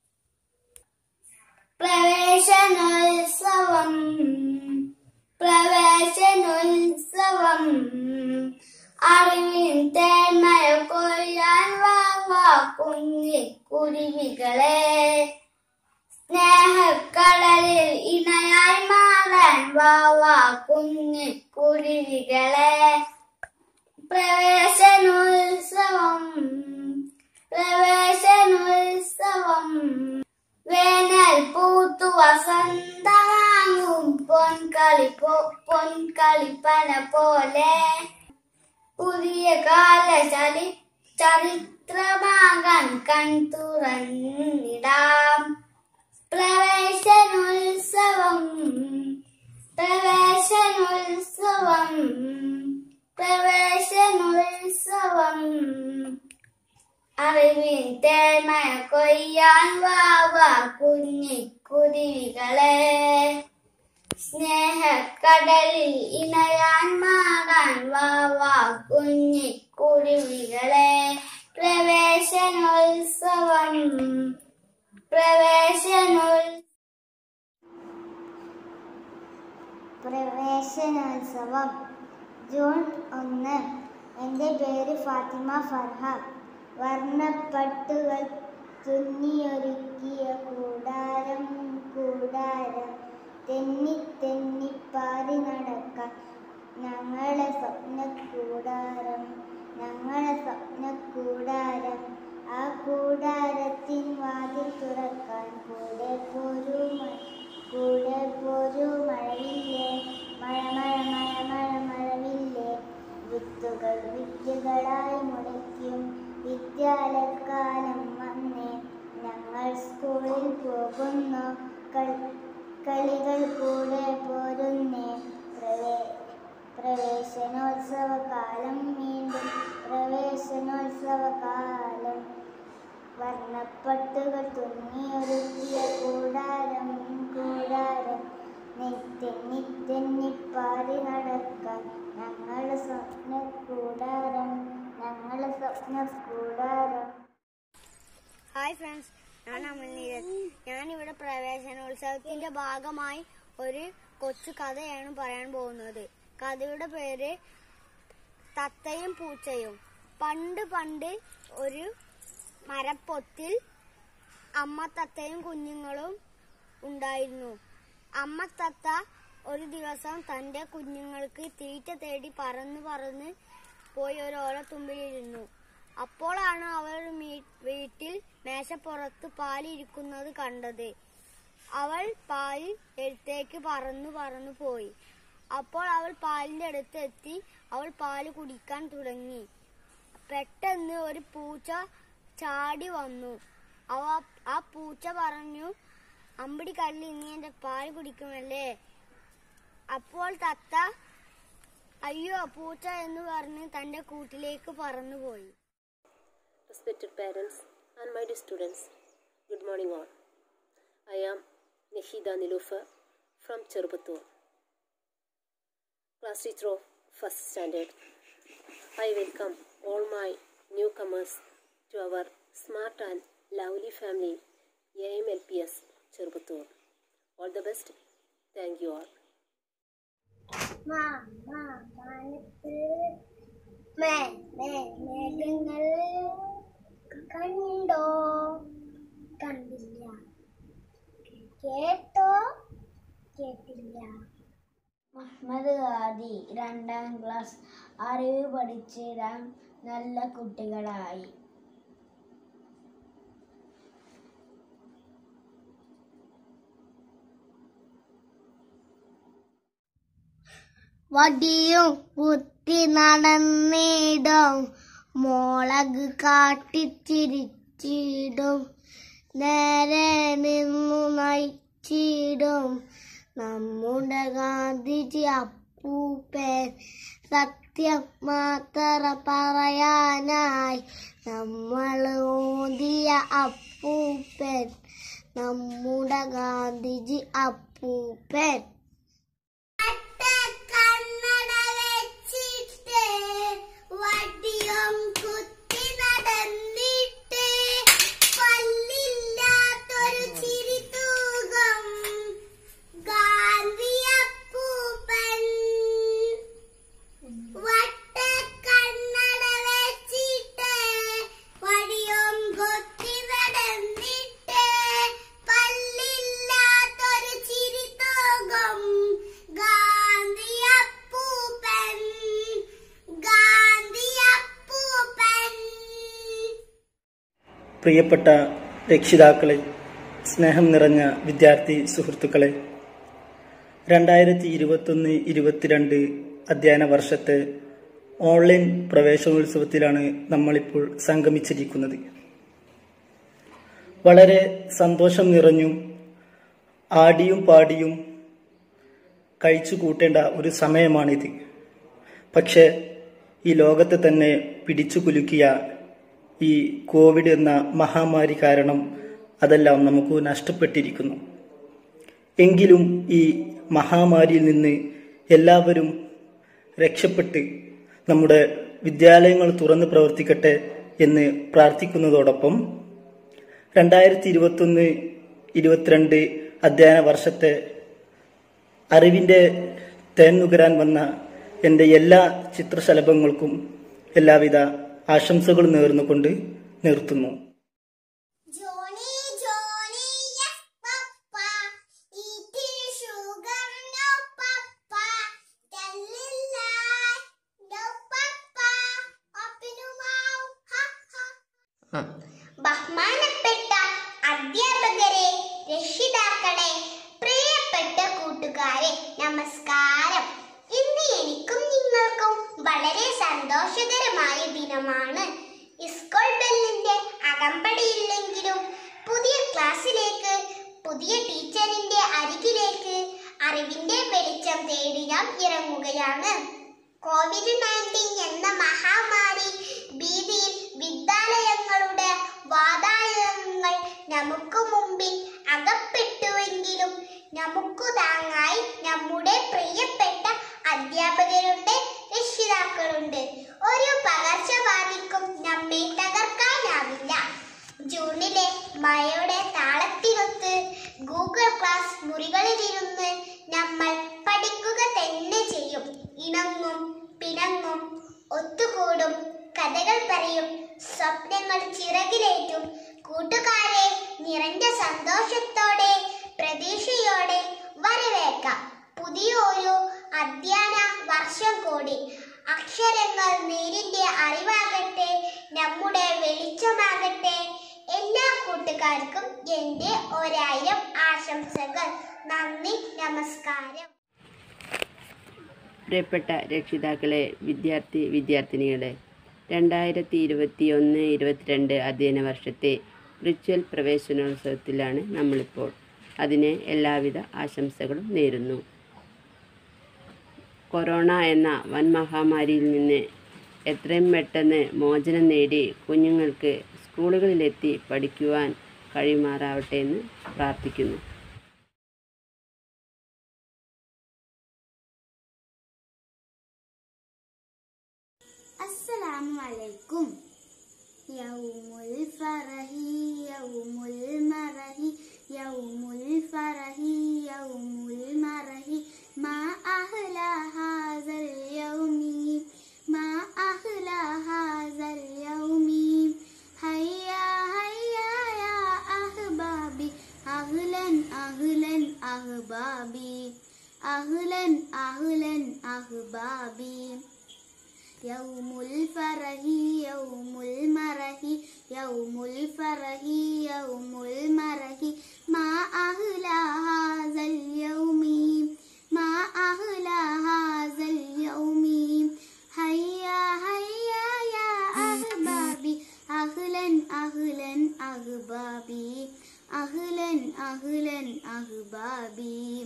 പ്രവേശനോത്സവം പ്രവേശനോത്സവം അറിവിൻ തേന്മയ കൊയ്യാൻ വാവാ കുഞ്ഞി കുരുവികളെ സ്നേഹക്കടലിൽ ഇണയായി മാറാൻ വാവാ കുഞ്ഞി കുരുവികളെ പ്രവേശനോത്സവം പ്രവേശനോത്സവം വേനൽ പൂത്തു വസന്തമാകും പൊൻകളി പോ പൊൻകളിപ്പന പോലെ പുതിയ കാല ചരി ചരിത്രമാകാൻ കൺ തുറന്നിടാം പ്രവേശനോത്സവം പ്രവേശനോത്സവം പ്രവേശനോത്സവം അറിവിൻ തേന്മയ കൊയ്യാൻ വാവ കുഞ്ഞിക്കുരുവികളെ സ്നേഹക്കടലിൽ ഇണയാൻ മാറാൻ വാവ കുഞ്ഞിക്കുരുവികളെ പ്രവേശനോത്സവം പ്രവേശനോത്സവം പ്രവേശനോത്സവം ജൂൺ ഒന്ന് എൻ്റെ പേര് ഫാത്തിമ ഫർഹ വർണ്ണപ്പട്ടുകൾ തുന്നിയൊരുക്കിയ കൂടാരം കൂടാരം തെന്നി തെന്നി പാറി നടക്കാൻ ഞങ്ങളെ സ്വപ്ന കൂടാരം ഞങ്ങളെ സ്വപ്ന കൂടാരം ആ കൂടാരത്തിൻ വാതിൽ തുറക്കാൻ കൂടെ പോരൂ മ- കൂടെ പോരൂ മഴവില്ലേ മഴ മഴ മഴ മഴ മഴവില്ലേ വിത്തുകൾ വിദ്യകളായി മുളയ്ക്കും വിദ്യാലയക്കാലം വന്നേ ഞങ്ങൾ സ്കൂളിൽ പോകുന്നു കൾ- കളികൾ കൂടെ പോരുന്നേ പ്രവേ പ്രവേശനോത്സവ കാലം വീണ്ടും പ്രവേശനോത്സവ കാലം വർണ്ണപ്പട്ടുകൾ തുന്നിയൊരുക്കിയ കൂടാരം കൂടാരം നിത്തെന്നി തെന്നിപ്പാടി നടക്കാൻ ഞങ്ങളുടെ സ്വപ്ന കൂടാരം ഞങ്ങളുടെ സ്വപ്ന കൂടാരം ഹായ് ഫ്രണ്ട്സ് ഞാൻ അമൽ നീരജ് ഞാനിവിടെ പ്രവേശനോത്സവത്തിന്റെ ഭാഗമായി ഒരു കൊച്ചു കഥയാണ് പറയാൻ പോകുന്നത് കഥയുടെ പേര് തത്തയും പൂച്ചയും പണ്ട് പണ്ട് ഒരു മരപ്പൊത്തിൽ അമ്മ തത്തയും കുഞ്ഞുങ്ങളും ഉണ്ടായിരുന്നു അമ്മ തത്ത ഒരു ദിവസം തന്റെ കുഞ്ഞുങ്ങൾക്ക് തീറ്റ തേടി പറന്ന് പറന്ന് പോയി ഒരു ഓലത്തുമ്പിലിരുന്നു അപ്പോഴാണ് അവർ മീ- വീട്ടിൽ മേശപ്പുറത്ത് പാലിരിക്കുന്നത് കണ്ടത് അവൾ പാലിൽ എടുത്തേക്ക് പറന്നു പറന്നു പോയി അപ്പോൾ അവൾ പാലിന്റെ അടുത്ത് എത്തി അവൾ പാല് കുടിക്കാൻ തുടങ്ങി പെട്ടെന്ന് ഒരു പൂച്ച ചാടി വന്നു അവ ആ പൂച്ച പറഞ്ഞു അമ്പടി കള്ളി നീ എന്റെ പാല് കുടിക്കുമല്ലേ അപ്പോൾ തത്ത അയ്യോ പൂച്ച എന്ന് പറഞ്ഞ് തന്റെ കൂട്ടിലേക്ക് പറന്നുപോയി Respected parents and my dear students, good morning all. I am Nishida Nilufa from Cherubatur, class teacher of first standard. I welcome all my newcomers to our smart and lovely family, AMLPS Cherubatur. All the best. Thank you all. മാനത്ത് മേഘങ്ങൾ കണ്ടോ കണ്ടില്ല കേട്ടോ കേട്ടില്ല മുഹമ്മദ് ഹാദി രണ്ടാം class അറിവ് പഠിച്ചിടാൻ നല്ല കുട്ടികളായി വടിയും കുത്തി നടന്നിടും മുളക് കാട്ടിച്ചിരിച്ചിടും നേരെ നിന്നു നയിച്ചിടും നമ്മുടെ ഗാന്ധിജി അപ്പൂപ്പൻ സത്യം മാത്ര പറയാനായി നമ്മൾ ഓതിയ അപ്പൂപ്പൻ നമ്മുടെ ഗാന്ധിജി അപ്പൂപ്പൻ കണ്ണട വെച്ചിട്ട് വടിയും കുത്തി നടന്നിട്ട് പല്ലില്ലാത്തൊരു ചിരി തൂകം ഗാന്ധിയപ്പൂപ്പൻ വട്ട കണ്ണട വെച്ചിട്ട് വടിയും കുത്തി നടന്നിട്ട് പല്ലില്ലാത്തൊരു ചിരി തൂകം ഗാന്ധിയപ്പൂപ്പൻ ഗാന്ധിയപ്പൂപ്പൻ പ്രിയപ്പെട്ട രക്ഷിതാക്കളെ സ്നേഹം നിറഞ്ഞ വിദ്യാർത്ഥി സുഹൃത്തുക്കളെ രണ്ടായിരത്തി ഇരുപത്തൊന്ന് ഇരുപത്തിരണ്ട് അധ്യയന വർഷത്തെ ഓൺലൈൻ പ്രവേശനോത്സവത്തിലാണ് നമ്മളിപ്പോൾ സംഗമിച്ചിരിക്കുന്നത് വളരെ സന്തോഷം നിറഞ്ഞും ആടിയും പാടിയും കഴിച്ചു കൂട്ടേണ്ട ഒരു സമയമാണിത് പക്ഷേ ഈ ലോകത്തെ തന്നെ പിടിച്ചു കുലുക്കിയ ഈ കോവിഡ് എന്ന മഹാമാരി കാരണം അതെല്ലാം നമുക്ക് നഷ്ടപ്പെട്ടിരിക്കുന്നു എങ്കിലും ഈ മഹാമാരിയിൽ നിന്ന് എല്ലാവരും രക്ഷപ്പെട്ട് നമ്മുടെ വിദ്യാലയങ്ങൾ തുറന്ന് പ്രവർത്തിക്കട്ടെ എന്ന് പ്രാർത്ഥിക്കുന്നതോടൊപ്പം രണ്ടായിരത്തി ഇരുപത്തൊന്ന് ഇരുപത്തിരണ്ട് അധ്യയന വർഷത്തെ അറിവിൻ്റെ തേൻ നുകരാൻ വന്ന എൻ്റെ എല്ലാ ചിത്രശലഭങ്ങൾക്കും എല്ലാവിധ ആശംസകളും നേർന്നുകൊണ്ട് നിർത്തുന്നു ജോണി ജോണി യെസ് പപ്പ ഈറ്റിൽ sugar no പപ്പ തെല്ലില്ല no papa open your mouth ha ha ബഹുമാനപ്പെട്ട അധ്യാപകരെ രക്ഷിതാക്കളെ പ്രിയപ്പെട്ട കൂട്ടുകാരെ നമസ്കാരം ഇന്ന് എനിക്കും നിങ്ങൾക്കും വളരെ സന്തോഷകരമായ ദിനമാണ് സ്കൂൾ ബെല്ലിന്റെ അകമ്പടിയില്ലെങ്കിലും പുതിയ ക്ലാസ്സിലേക്ക് പുതിയ ടീച്ചറിന്റെ അരികിലേക്ക് അറിവിന്റെ വെളിച്ചം തേടി നാം ഇറങ്ങുകയാണ് കോവിഡ് നയൻറ്റീൻ എന്ന മഹാമാരി ഭീതിയിൽ വിദ്യാലയങ്ങളുടെ വാതായനങ്ങൾ നമുക്ക് മുമ്പിൽ അകപ്പെട്ടുവെങ്കിലും നമുക്ക് താങ്ങായി നമ്മുടെ പ്രിയപ്പെട്ട അധ്യാപകരുണ്ട് രക്ഷിതാക്കളുണ്ട് ഒരു പകർച്ചവ്യാധിക്കും നമ്മെ തകർക്കാനാവില്ല ജൂണിലെ മഴയുടെ താളത്തിനൊത്ത് ഗൂഗിൾ ക്ലാസ് മുറികളിലിരുന്ന് നമ്മൾ പഠിക്കുക തന്നെ ചെയ്യും ഇണ കഥകൾ പറയും സ്വപ്നങ്ങൾ ചിറകിലേറ്റും കൂട്ടുകാരെ നിറഞ്ഞ സന്തോഷത്തോടെ പ്രതീക്ഷയോടെ വരവേക്കാം പുതിയ ഒരു അധ്യയന വർഷം കൂടി അക്ഷരങ്ങൾ നേരിന്റെ അറിവാകട്ടെ നമ്മുടെ വെളിച്ചമാകട്ടെ എല്ലാ കൂട്ടുകാർക്കും എൻ്റെ ഒരായിരം ആശംസകൾ നന്ദി നമസ്കാരം പ്രിയപ്പെട്ട രക്ഷിതാക്കളെ വിദ്യാർത്ഥി വിദ്യാർത്ഥിനികളെ രണ്ടായിരത്തി ഇരുപത്തി ഒന്ന് ഇരുപത്തിരണ്ട് അധ്യയന വർഷത്തെ വിർച്വൽ പ്രവേശനോത്സവത്തിലാണ് നമ്മളിപ്പോൾ അതിന് എല്ലാവിധ ആശംസകളും നേരുന്നു കൊറോണ എന്ന വൻ മഹാമാരിയിൽ നിന്ന് എത്രയും പെട്ടെന്ന് മോചനം നേടി കുഞ്ഞുങ്ങൾക്ക് സ്കൂളുകളിലെത്തി പഠിക്കുവാൻ കഴിയുമാറാവട്ടെ എന്ന് പ്രാർത്ഥിക്കുന്നു السلام عليكم يوم الفرح يوم المرح يوم الفرح يوم المرح ما أحلى هذا اليوم ما أحلى هذا اليوم هيا هيا يا أحبابي أهلا أهلا أحبابي أهلا أهلا أحبابي يوم الفرح يوم المرح يوم الفرح يوم المرح ما أهلى هذا اليوم ما أهلى هذا اليوم هيا هيا يا أحبابي أهلا أهلا أحبابي أهلا أهلا أحبابي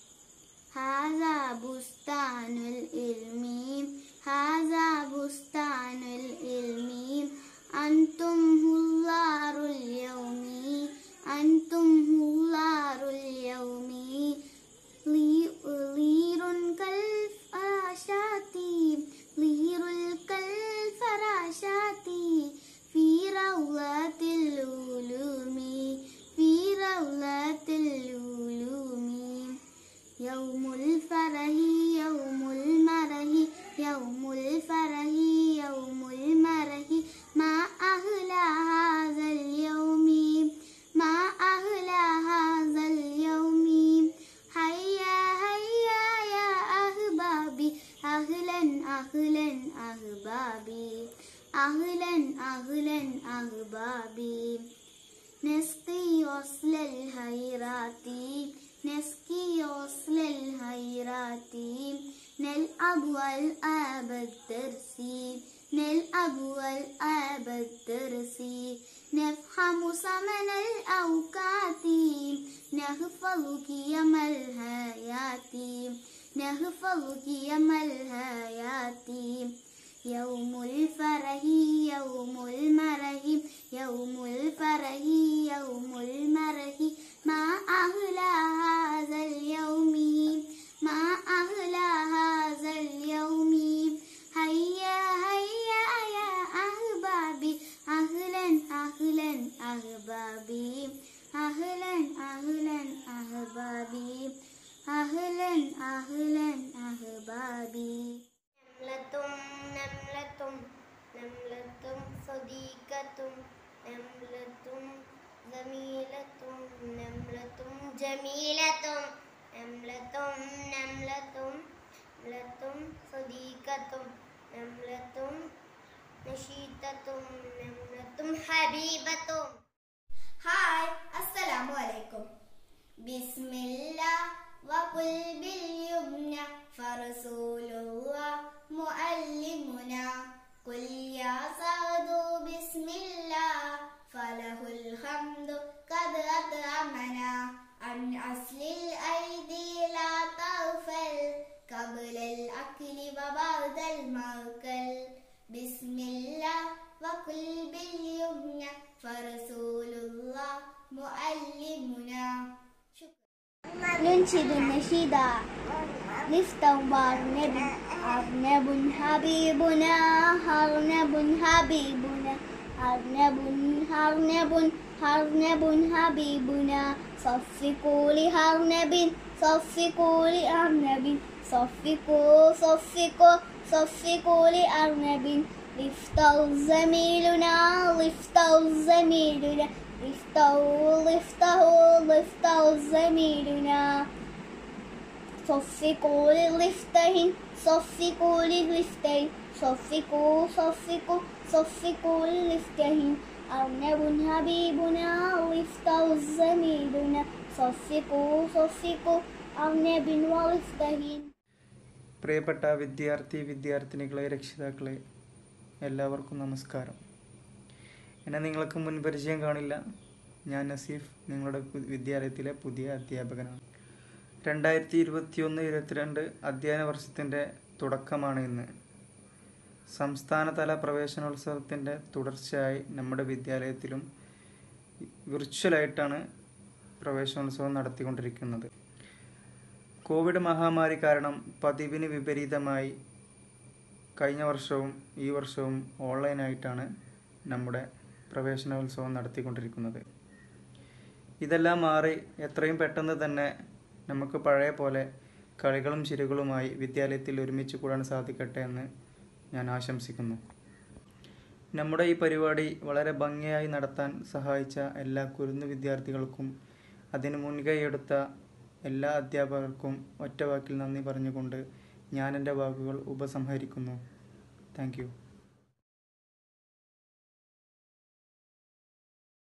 هذا بستان العلم هذا بستان العلم أنتم هلار اليوم أنتم هلار اليوم لي- لير كالفراشات لير كالفراشات في روضة العلوم في روضة العلوم يوم الفرح يوم المرح يوم الفرح يوم المرح ما أهلى هذا اليوم ما أهلى هذا اليوم هيا هيا يا أحبابي أهلا أهلا أحبابي أهلا أهلا أحبابي نسقي وصل الهيرات نسقي وصل الهيرات نلعب والآب الدرسي نلعب والآب الدرسي نفهم ثمن الأوقات نحفظ قيم الحياة نحفظ قيم الحياة يوم الفرح يوم المرح يوم الفرح يوم المرح ما أهلى هذا اليوم ما أهلى هذا اليوم هيا هيا يا أحبابي أهلا أهلا أحبابي أهلا أهلا أحبابي أهلا أهلا أحبابي نملة نملة نملة صديقة نملة زميلة نملة جميلة نملة نملة نملة صديقة نملة نشيطة نملة حبيبة ഹായ് അസ്സലാമു അലൈക്കും ബിസ്മില്ല വഖുൽ ബിൽ യുംന ഫറസൂലുള്ള മുഅല്ലിമുന ഖുൽ യാ സഅദു ബിസ്മില്ല ഫലഹുൽ ഹംദു ഖദ് അത്അമന അൻ അസ്ലിൽ ഐദി ലാ തഗ്ഫൽ قبل الأكل وبعد المأكل بسم الله وكل باليمنى فرسول الله معلمنا ننشد النشيد نفتح بارنب أرنب حبيبنا أرنب حبيبنا أرنب أرنب أرنب حبيبنا صفقوا لأرنب صفقوا لأرنب صفقوا صفقوا صفقوا لأرنب لفتوا زميلنا لفتوا زميلنا لفتوا لفتوا لفتوا زميلنا صفقوا للفتين صفقوا للفتين صفقوا صفقوا صفقوا للفتين أرنب حبيبنا لفتوا زميلنا صفقوا صفقوا أرنب ولفتين പ്രിയപ്പെട്ട വിദ്യാർത്ഥി വിദ്യാർത്ഥിനികളെ രക്ഷിതാക്കളെ എല്ലാവർക്കും നമസ്കാരം എന്നെ നിങ്ങൾക്ക് മുൻപരിചയം കാണില്ല ഞാൻ നസീഫ് നിങ്ങളുടെ പു- വിദ്യാലയത്തിലെ പുതിയ അധ്യാപകനാണ് രണ്ടായിരത്തി ഇരുപത്തിയൊന്ന് ഇരുപത്തിരണ്ട് അധ്യയന വർഷത്തിൻ്റെ തുടക്കമാണ് ഇന്ന് സംസ്ഥാനതല പ്രവേശനോത്സവത്തിൻ്റെ തുടർച്ചയായി നമ്മുടെ വിദ്യാലയത്തിലും വിർച്വലായിട്ടാണ് പ്രവേശനോത്സവം നടത്തിക്കൊണ്ടിരിക്കുന്നത് കോവിഡ് മഹാമാരി കാരണം പതിവിന് വിപരീതമായി കഴിഞ്ഞ വർഷവും ഈ വർഷവും ഓൺലൈനായിട്ടാണ് നമ്മുടെ പ്രവേശനോത്സവം നടത്തിക്കൊണ്ടിരിക്കുന്നത് ഇതെല്ലാം മാറി എത്രയും പെട്ടെന്ന് തന്നെ നമുക്ക് പഴയ പോലെ കളികളും ചിരികളുമായി വിദ്യാലയത്തിൽ ഒരുമിച്ച് കൂടാൻ സാധിക്കട്ടെ എന്ന് ഞാൻ ആശംസിക്കുന്നു നമ്മുടെ ഈ പരിപാടി വളരെ ഭംഗിയായി നടത്താൻ സഹായിച്ച എല്ലാ കുരുന്നു വിദ്യാർത്ഥികൾക്കും അതിന് മുൻകൈയെടുത്ത എല്ലാ അധ്യാപകർക്കും ഒറ്റ വാക്കിൽ നന്ദി പറഞ്ഞുകൊണ്ട് ഞാൻ എൻ്റെ വാക്കുകൾ ഉപസംഹരിക്കുന്നു താങ്ക് യു